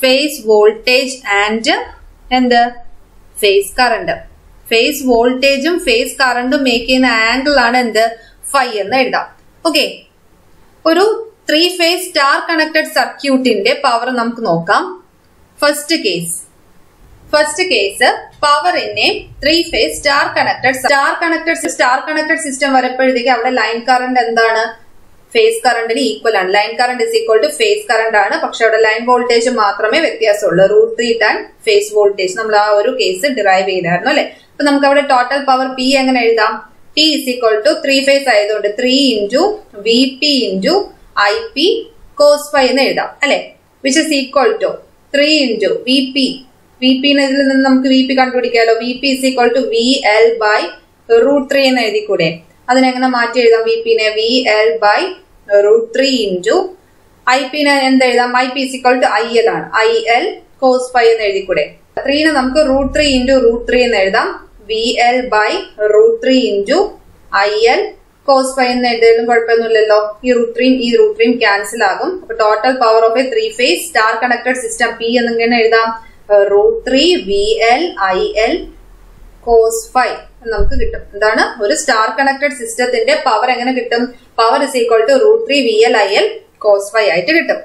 phase voltage and എന്ത് ഫേസ് കറണ്ട് ഫേസ് വോൾട്ടേജും ഫേസ് കറണ്ടും മേക്ക് ചെയ്യുന്ന ആംഗിൾ ആണ് എന്ത് ഫൈ എന്ന് എഴുതാം ഓക്കെ ഒരു ത്രീ ഫേസ് സ്റ്റാർ കണക്റ്റഡ് സർക്യൂട്ടിന്റെ പവർ നമുക്ക് നോക്കാം first case first case power in a three phase star connected star connected star connected system വരുമ്പോഴത്തേക്ക് അവിടെ ലൈൻ കറണ്ട് എന്താണ് ഫേസ് കറണ്ടിന് ഈക്വൽ ആണ് line current is equal to phase current ആണ് പക്ഷെ അവിടെ ലൈൻ വോൾട്ടേജ് മാത്രമേ വ്യത്യാസമുള്ളൂ root three time phase voltage നമ്മൾ ആ ഒരു കേസ് ഡിറൈവ് ചെയ്തായിരുന്നു അല്ലെ അപ്പൊ നമുക്ക് അവിടെ ടോട്ടൽ പവർ പി എങ്ങനെ എഴുതാം P is equal to three phase ആയതുകൊണ്ട് three into V P into I P cos phi എന്ന് എഴുതാം അല്ലെ which is equal to three into V P V P ഇതിൽ നിന്ന് നമുക്ക് വി പി കണ്ടുപിടിക്കാമല്ലോ V P is equal to V L by root three എന്ന് എഴുതിക്കൂടെ അതിനെങ്ങനെ മാറ്റി എഴുതാം വി പിനെ V L by root three into I പിനെ എന്ത് എഴുതാം I P is equal to I L ആണ് ഐ എൽ കോസ് ഫൈവ് എന്ന് എഴുതിക്കൂടെ ത്രീനെ നമുക്ക് root three into root three എന്ന് എഴുതാം V L by root three into I L cos phi എന്ന് എഴുതിയാലും കുഴപ്പമൊന്നുമില്ലല്ലോ ഈ റൂട്ട് ത്രീയും ഈ റൂട്ട് ത്രീയും ക്യാൻസൽ ആകും അപ്പൊ total power of a three phase star connected system P എന്നിങ്ങനെ എഴുതാം root three V L I L cos phi നമുക്ക് കിട്ടും എന്താണ് ഒരു സ്റ്റാർ കണക്റ്റഡ് സിസ്റ്റത്തിന്റെ പവർ എങ്ങനെ കിട്ടും power is equal to root three V L I L cos phi ആയിട്ട് കിട്ടും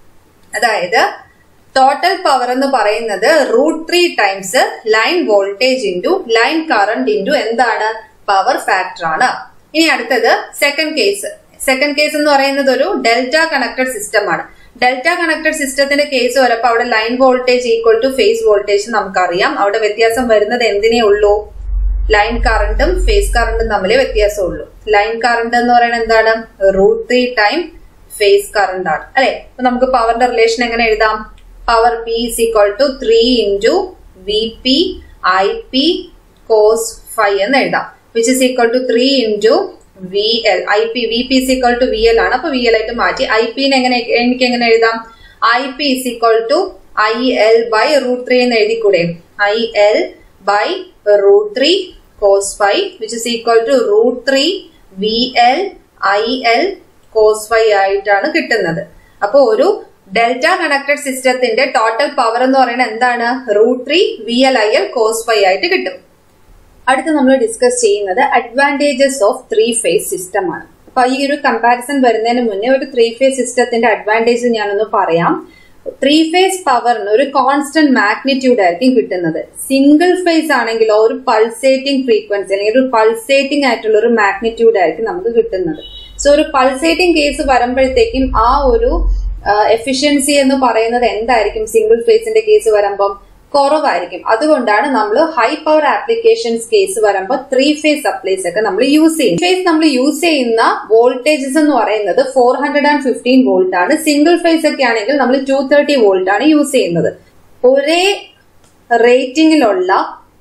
അതായത് ടോട്ടൽ പവർ എന്ന് പറയുന്നത് root three times line voltage into line current into എന്താണ് പവർ ഫാക്ടർ ആണ് ഇനി അടുത്തത് സെക്കൻഡ് കേസ് സെക്കൻഡ് കേസ് എന്ന് പറയുന്നത് ഒരു ഡെൽറ്റ കണക്റ്റഡ് സിസ്റ്റം ആണ് ഡെൽറ്റ കണക്റ്റഡ് സിസ്റ്റത്തിന്റെ കേസ് വരപ്പോൾ അവിടെ line voltage equal to phase voltage നമുക്കറിയാം അവിടെ വ്യത്യാസം വരുന്നത് എന്തിനേ ഉള്ളൂ ലൈൻ കറണ്ടും ഫേസ് കറണ്ടും തമ്മിലേ വ്യത്യാസമുള്ളൂ ലൈൻ കറണ്ട് എന്ന് പറയുന്നത് എന്താണ് root three time phase current ആണ് അല്ലെ അപ്പൊ നമുക്ക് പവറിന്റെ റിലേഷൻ എങ്ങനെ എഴുതാം power P is equal to three into V P I P cos phi എന്ന് എഴുതാം which is equal to three into V L I P V P is equal to V L ആണ് അപ്പൊ V L ആയിട്ട് മാറ്റി I പിനെ എങ്ങനെ എനിക്ക് എങ്ങനെ എഴുതാം I P is equal to I L by root three എന്ന് എഴുതിക്കൂടെ I L by root three cos phi which is equal to root three V L I L cos phi ആയിട്ടാണ് കിട്ടുന്നത് അപ്പൊ ഒരു ഡെൽറ്റ കണക്റ്റഡ് സിസ്റ്റത്തിന്റെ total power എന്ന് പറയുന്നത് എന്താണ് root three V L I L cos phi ആയിട്ട് കിട്ടും അടുത്ത് നമ്മൾ ഡിസ്കസ് ചെയ്യുന്നത് advantages of three phase system ആണ് അപ്പൊ ഈ ഒരു കമ്പാരിസൺ വരുന്നതിന് മുന്നേ ഒരു ത്രീ ഫേസ് സിസ്റ്റത്തിന്റെ അഡ്വാൻറ്റേജ് ഞാനൊന്ന് പറയാം ത്രീ ഫേസ് പവറിന് ഒരു കോൺസ്റ്റന്റ് മാഗ്നിറ്റ്യൂഡ് ആയിരിക്കും കിട്ടുന്നത് സിംഗിൾ ഫേസ് ആണെങ്കിലോ ഒരു പൾസേറ്റിംഗ് ഫ്രീക്വൻസി അല്ലെങ്കിൽ ഒരു പൾസേറ്റിംഗ് ആയിട്ടുള്ള ഒരു മാഗ്നിറ്റ്യൂഡ് ആയിരിക്കും നമുക്ക് കിട്ടുന്നത് സോ ഒരു പൾസേറ്റിംഗ് കേസ് വരുമ്പോഴത്തേക്കും ആ ഒരു എഫിഷ്യൻസി എന്ന് പറയുന്നത് എന്തായിരിക്കും സിംഗിൾ ഫേസിന്റെ കേസ് വരുമ്പം കുറവായിരിക്കും അതുകൊണ്ടാണ് നമ്മൾ ഹൈ പവർ ആപ്ലിക്കേഷൻസ് കേസ് വരുമ്പോൾ ത്രീ ഫേസ് സപ്ലൈസ് ഒക്കെ നമ്മൾ യൂസ് ചെയ്യും ഫേസ് നമ്മൾ യൂസ് ചെയ്യുന്ന വോൾട്ടേജസ് എന്ന് പറയുന്നത് four hundred and fifteen volt ആണ് സിംഗിൾ ഫേസ് ഒക്കെ ആണെങ്കിൽ നമ്മൾ ടു തേർട്ടി വോൾട്ട് ആണ് യൂസ് ചെയ്യുന്നത് ഒരേ റേറ്റിംഗിലുള്ള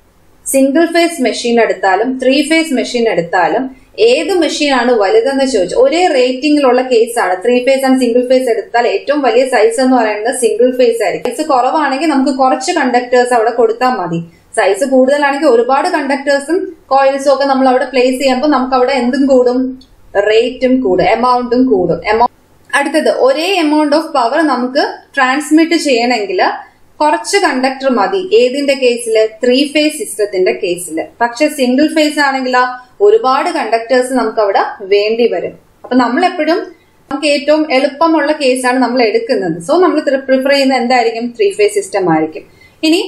സിംഗിൾ ഫേസ് മെഷീൻ എടുത്താലും ത്രീ ഫേസ് മെഷീൻ എടുത്താലും ഏത് മെഷീനാണ് വലുതെന്ന് ചോദിച്ചു ഒരേ റേറ്റിംഗിലുള്ള കേസാണ് three phase and single phase എടുത്താൽ ഏറ്റവും വലിയ സൈസ് എന്ന് പറയുന്നത് സിംഗിൾ ഫേസ് ആയിരിക്കും സൈസ് കുറവാണെങ്കിൽ നമുക്ക് കുറച്ച് കണ്ടക്ടേഴ്സ് അവിടെ കൊടുത്താൽ മതി സൈസ് കൂടുതലാണെങ്കിൽ ഒരുപാട് കണ്ടക്ടേഴ്സും കോയിൽസും ഒക്കെ നമ്മൾ അവിടെ പ്ലേസ് ചെയ്യുമ്പോൾ നമുക്ക് അവിടെ എന്തും കൂടും റേറ്റും കൂടും എമൗണ്ടും കൂടും എമൗണ്ട് അടുത്തത് ഒരേ എമൗണ്ട് ഓഫ് പവർ നമുക്ക് ട്രാൻസ്മിറ്റ് ചെയ്യണമെങ്കിൽ കുറച്ച് കണ്ടക്ടർ മതി ഏതിന്റെ കേസിൽ ത്രീ ഫേസ് സിസ്റ്റത്തിന്റെ കേസിൽ പക്ഷെ സിംഗിൾ ഫേസ് ആണെങ്കിൽ ഒരുപാട് കണ്ടക്ടേഴ്സ് നമുക്ക് അവിടെ വേണ്ടി വരും അപ്പൊ നമ്മൾ എപ്പോഴും നമുക്ക് ഏറ്റവും എളുപ്പമുള്ള കേസാണ് നമ്മൾ എടുക്കുന്നത് സോ നമ്മൾ പ്രിഫർ ചെയ്യുന്ന എന്തായിരിക്കും ത്രീ ഫേസ് സിസ്റ്റം ആയിരിക്കും ഇനി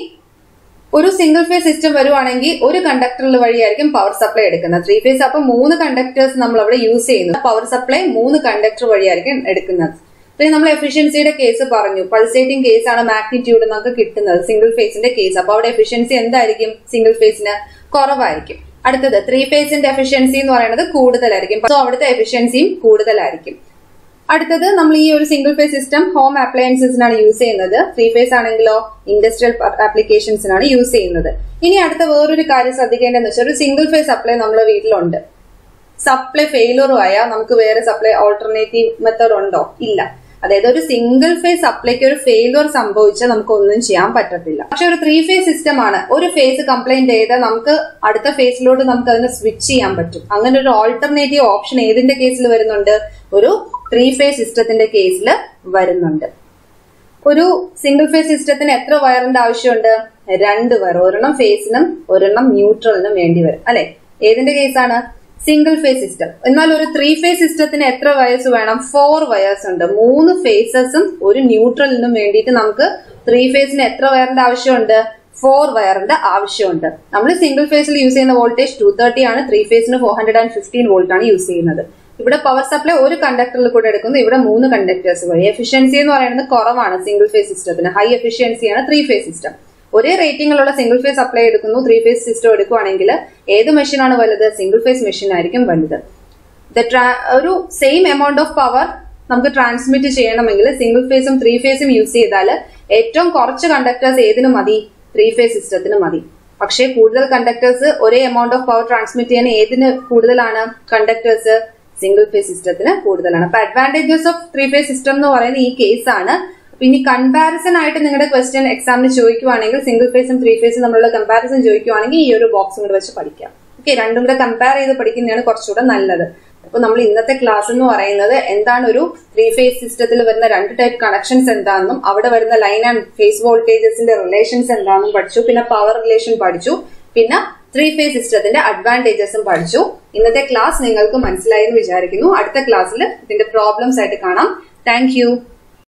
ഒരു സിംഗിൾ ഫേസ് സിസ്റ്റം വരുവാണെങ്കിൽ ഒരു കണ്ടക്ടറിൽ വഴിയായിരിക്കും പവർ സപ്ലൈ എടുക്കുന്നത് ത്രീ ഫേസ് അപ്പൊ മൂന്ന് കണ്ടക്ടേഴ്സ് നമ്മൾ അവിടെ യൂസ് ചെയ്യുന്നത് പവർ സപ്ലൈ മൂന്ന് കണ്ടക്ടർ വഴിയായിരിക്കും എടുക്കുന്നത് പിന്നെ നമ്മൾ എഫിഷ്യൻസിയുടെ കേസ് പറഞ്ഞു പൾസേറ്റിംഗ് കേസ് ആണ് മാഗ്നിറ്റ്യൂഡ് നമുക്ക് കിട്ടുന്നത് സിംഗിൾ ഫേസിന്റെ കേസ് അപ്പൊ അവിടെ എഫിഷ്യൻസി എന്തായിരിക്കും സിംഗിൾ ഫേസിന് കുറവായിരിക്കും അടുത്തത് ത്രീ ഫേസിന്റെ എഫിഷ്യൻസി എന്ന് പറയുന്നത് കൂടുതലായിരിക്കും സോ അവിടുത്തെ എഫിഷ്യൻസിയും കൂടുതലായിരിക്കും അടുത്തത് നമ്മൾ ഈ ഒരു സിംഗിൾ ഫേസ് സിസ്റ്റം ഹോം അപ്ലയൻസസിനാണ് യൂസ് ചെയ്യുന്നത് ത്രീ ഫേസ് ആണെങ്കിലോ ഇൻഡസ്ട്രിയൽ ആപ്ലിക്കേഷൻസിനാണ് യൂസ് ചെയ്യുന്നത് ഇനി അടുത്ത വേറൊരു കാര്യം ശ്രദ്ധിക്കേണ്ടതെന്ന് വെച്ചാൽ ഒരു സിംഗിൾ ഫേസ് സപ്ലൈ നമ്മുടെ വീട്ടിലുണ്ട് സപ്ലൈ ഫെയിലറും ആയാൽ നമുക്ക് വേറെ സപ്ലൈ ഓൾട്ടർനേറ്റീവ് മെത്തേഡ് ഉണ്ടോ ഇല്ല അതായത് ഒരു സിംഗിൾ ഫേസ് സപ്ലൈക്ക് ഒരു ഫെയിലുവർ സംഭവിച്ചാൽ നമുക്ക് ഒന്നും ചെയ്യാൻ പറ്റത്തില്ല പക്ഷെ ഒരു ത്രീ ഫേസ് സിസ്റ്റം ആണ് ഒരു ഫേസ് കംപ്ലൈന്റ് ചെയ്താൽ നമുക്ക് അടുത്ത ഫേസിലോട്ട് നമുക്ക് അതിനെ സ്വിച്ച് ചെയ്യാൻ പറ്റും അങ്ങനെ ഒരു ഓൾട്ടർനേറ്റീവ് ഓപ്ഷൻ ഏതിന്റെ കേസിൽ വരുന്നുണ്ട് ഒരു ത്രീ ഫേസ് സിസ്റ്റത്തിന്റെ കേസിൽ വരുന്നുണ്ട് ഒരു സിംഗിൾ ഫേസ് സിസ്റ്റത്തിന് എത്ര വയറിന്റെ ആവശ്യമുണ്ട് രണ്ട് വയർ ഒരെണ്ണം ഫേസിനും ഒരെണ്ണം ന്യൂട്രലിനും വേണ്ടി വരും അല്ലെ ഏതിന്റെ കേസാണ് സിംഗിൾ ഫേസ് സിസ്റ്റം എന്നാൽ ഒരു ത്രീ ഫേസ് സിസ്റ്റത്തിന് എത്ര വയേഴ്സ് വേണം ഫോർ വയേഴ്സ് ഉണ്ട് മൂന്ന് ഫേസസും ഒരു ന്യൂട്രലിനും വേണ്ടിയിട്ട് നമുക്ക് ത്രീ ഫേസിന് എത്ര വയറിന്റെ ആവശ്യമുണ്ട് ഫോർ വയറിന്റെ ആവശ്യമുണ്ട് നമ്മൾ സിംഗിൾ ഫേസിൽ യൂസ് ചെയ്യുന്ന വോൾട്ടേജ് ടു തേർട്ടി ആണ് ത്രീ ഫേസിന് four hundred and fifteen volt ആണ് യൂസ് ചെയ്യുന്നത് ഇവിടെ പവർ സപ്ലൈ ഒരു കണ്ടക്ടറിൽ കൂടെ എടുക്കുന്നു ഇവിടെ മൂന്ന് കണ്ടക്ടേഴ്സ് വഴി എഫിഷ്യൻസി എന്ന് പറയുന്നത് കുറവാണ് സിംഗിൾ ഫേസ് സിസ്റ്റത്തിന് ഹൈ എഫിഷ്യൻസിയാണ് ത്രീ ഫേസ് സിസ്റ്റം ഒരേ റേറ്റിംഗിലുള്ള സിംഗിൾ ഫേസ് സപ്ലൈ എടുക്കുന്നു ത്രീ ഫേസ് സിസ്റ്റം എടുക്കുവാണെങ്കിൽ ഏത് മെഷീനാണ് വലുത് സിംഗിൾ ഫേസ് മെഷീൻ ആയിരിക്കും വലുത് ഒരു സെയിം എമൗണ്ട് ഓഫ് പവർ നമുക്ക് ട്രാൻസ്മിറ്റ് ചെയ്യണമെങ്കിൽ സിംഗിൾ ഫേസും ത്രീ ഫേസും യൂസ് ചെയ്താൽ ഏറ്റവും കുറച്ച് കണ്ടക്ടേഴ്സ് ഏതിനു മതി ത്രീ ഫേസ് സിസ്റ്റത്തിന് മതി പക്ഷേ കൂടുതൽ കണ്ടക്ടേഴ്സ് ഒരേ എമൗണ്ട് ഓഫ് പവർ ട്രാൻസ്മിറ്റ് ചെയ്യാൻ ഏതിന് കൂടുതലാണ് കണ്ടക്ടേഴ്സ് സിംഗിൾ ഫേസ് സിസ്റ്റത്തിന് കൂടുതലാണ് അപ്പൊ advantages of three phase system എന്ന് പറയുന്ന ഈ കേസാണ് പിന്നെ കമ്പാരിസൺ ആയിട്ട് നിങ്ങളുടെ ക്വസ്റ്റ്യൻ എക്സാമിന് ചോദിക്കുവാണെങ്കിൽ സിംഗിൾ ഫേസും ത്രീ ഫേസും തമ്മിലുള്ള കമ്പാരിസൺ ചോദിക്കുവാണെങ്കിൽ ഈ ഒരു ബോക്സും കൂടെ വെച്ച് പഠിക്കാം ഓക്കെ രണ്ടും കൂടെ കമ്പയർ ചെയ്ത് പഠിക്കുന്നതാണ് കുറച്ചുകൂടെ നല്ലത് അപ്പൊ നമ്മൾ ഇന്നത്തെ ക്ലാസ് എന്ന് പറയുന്നത് എന്താണ് ഒരു ത്രീ ഫേസ് സിസ്റ്റത്തിൽ വരുന്ന രണ്ട് ടൈപ്പ് കണക്ഷൻസ് എന്താണെന്നും അവിടെ വരുന്ന ലൈൻ ആൻഡ് ഫേസ് വോൾട്ടേജസിന്റെ റിലേഷൻസ് എന്താണെന്നും പഠിച്ചു പിന്നെ പവർ റിലേഷൻ പഠിച്ചു പിന്നെ ത്രീ ഫേസ് സിസ്റ്റത്തിന്റെ അഡ്വാൻറ്റേജസും പഠിച്ചു ഇന്നത്തെ ക്ലാസ് നിങ്ങൾക്ക് മനസ്സിലായി എന്ന് വിചാരിക്കുന്നു അടുത്ത ക്ലാസ്സിൽ ഇതിന്റെ പ്രോബ്ലംസ് ആയിട്ട് കാണാം താങ്ക്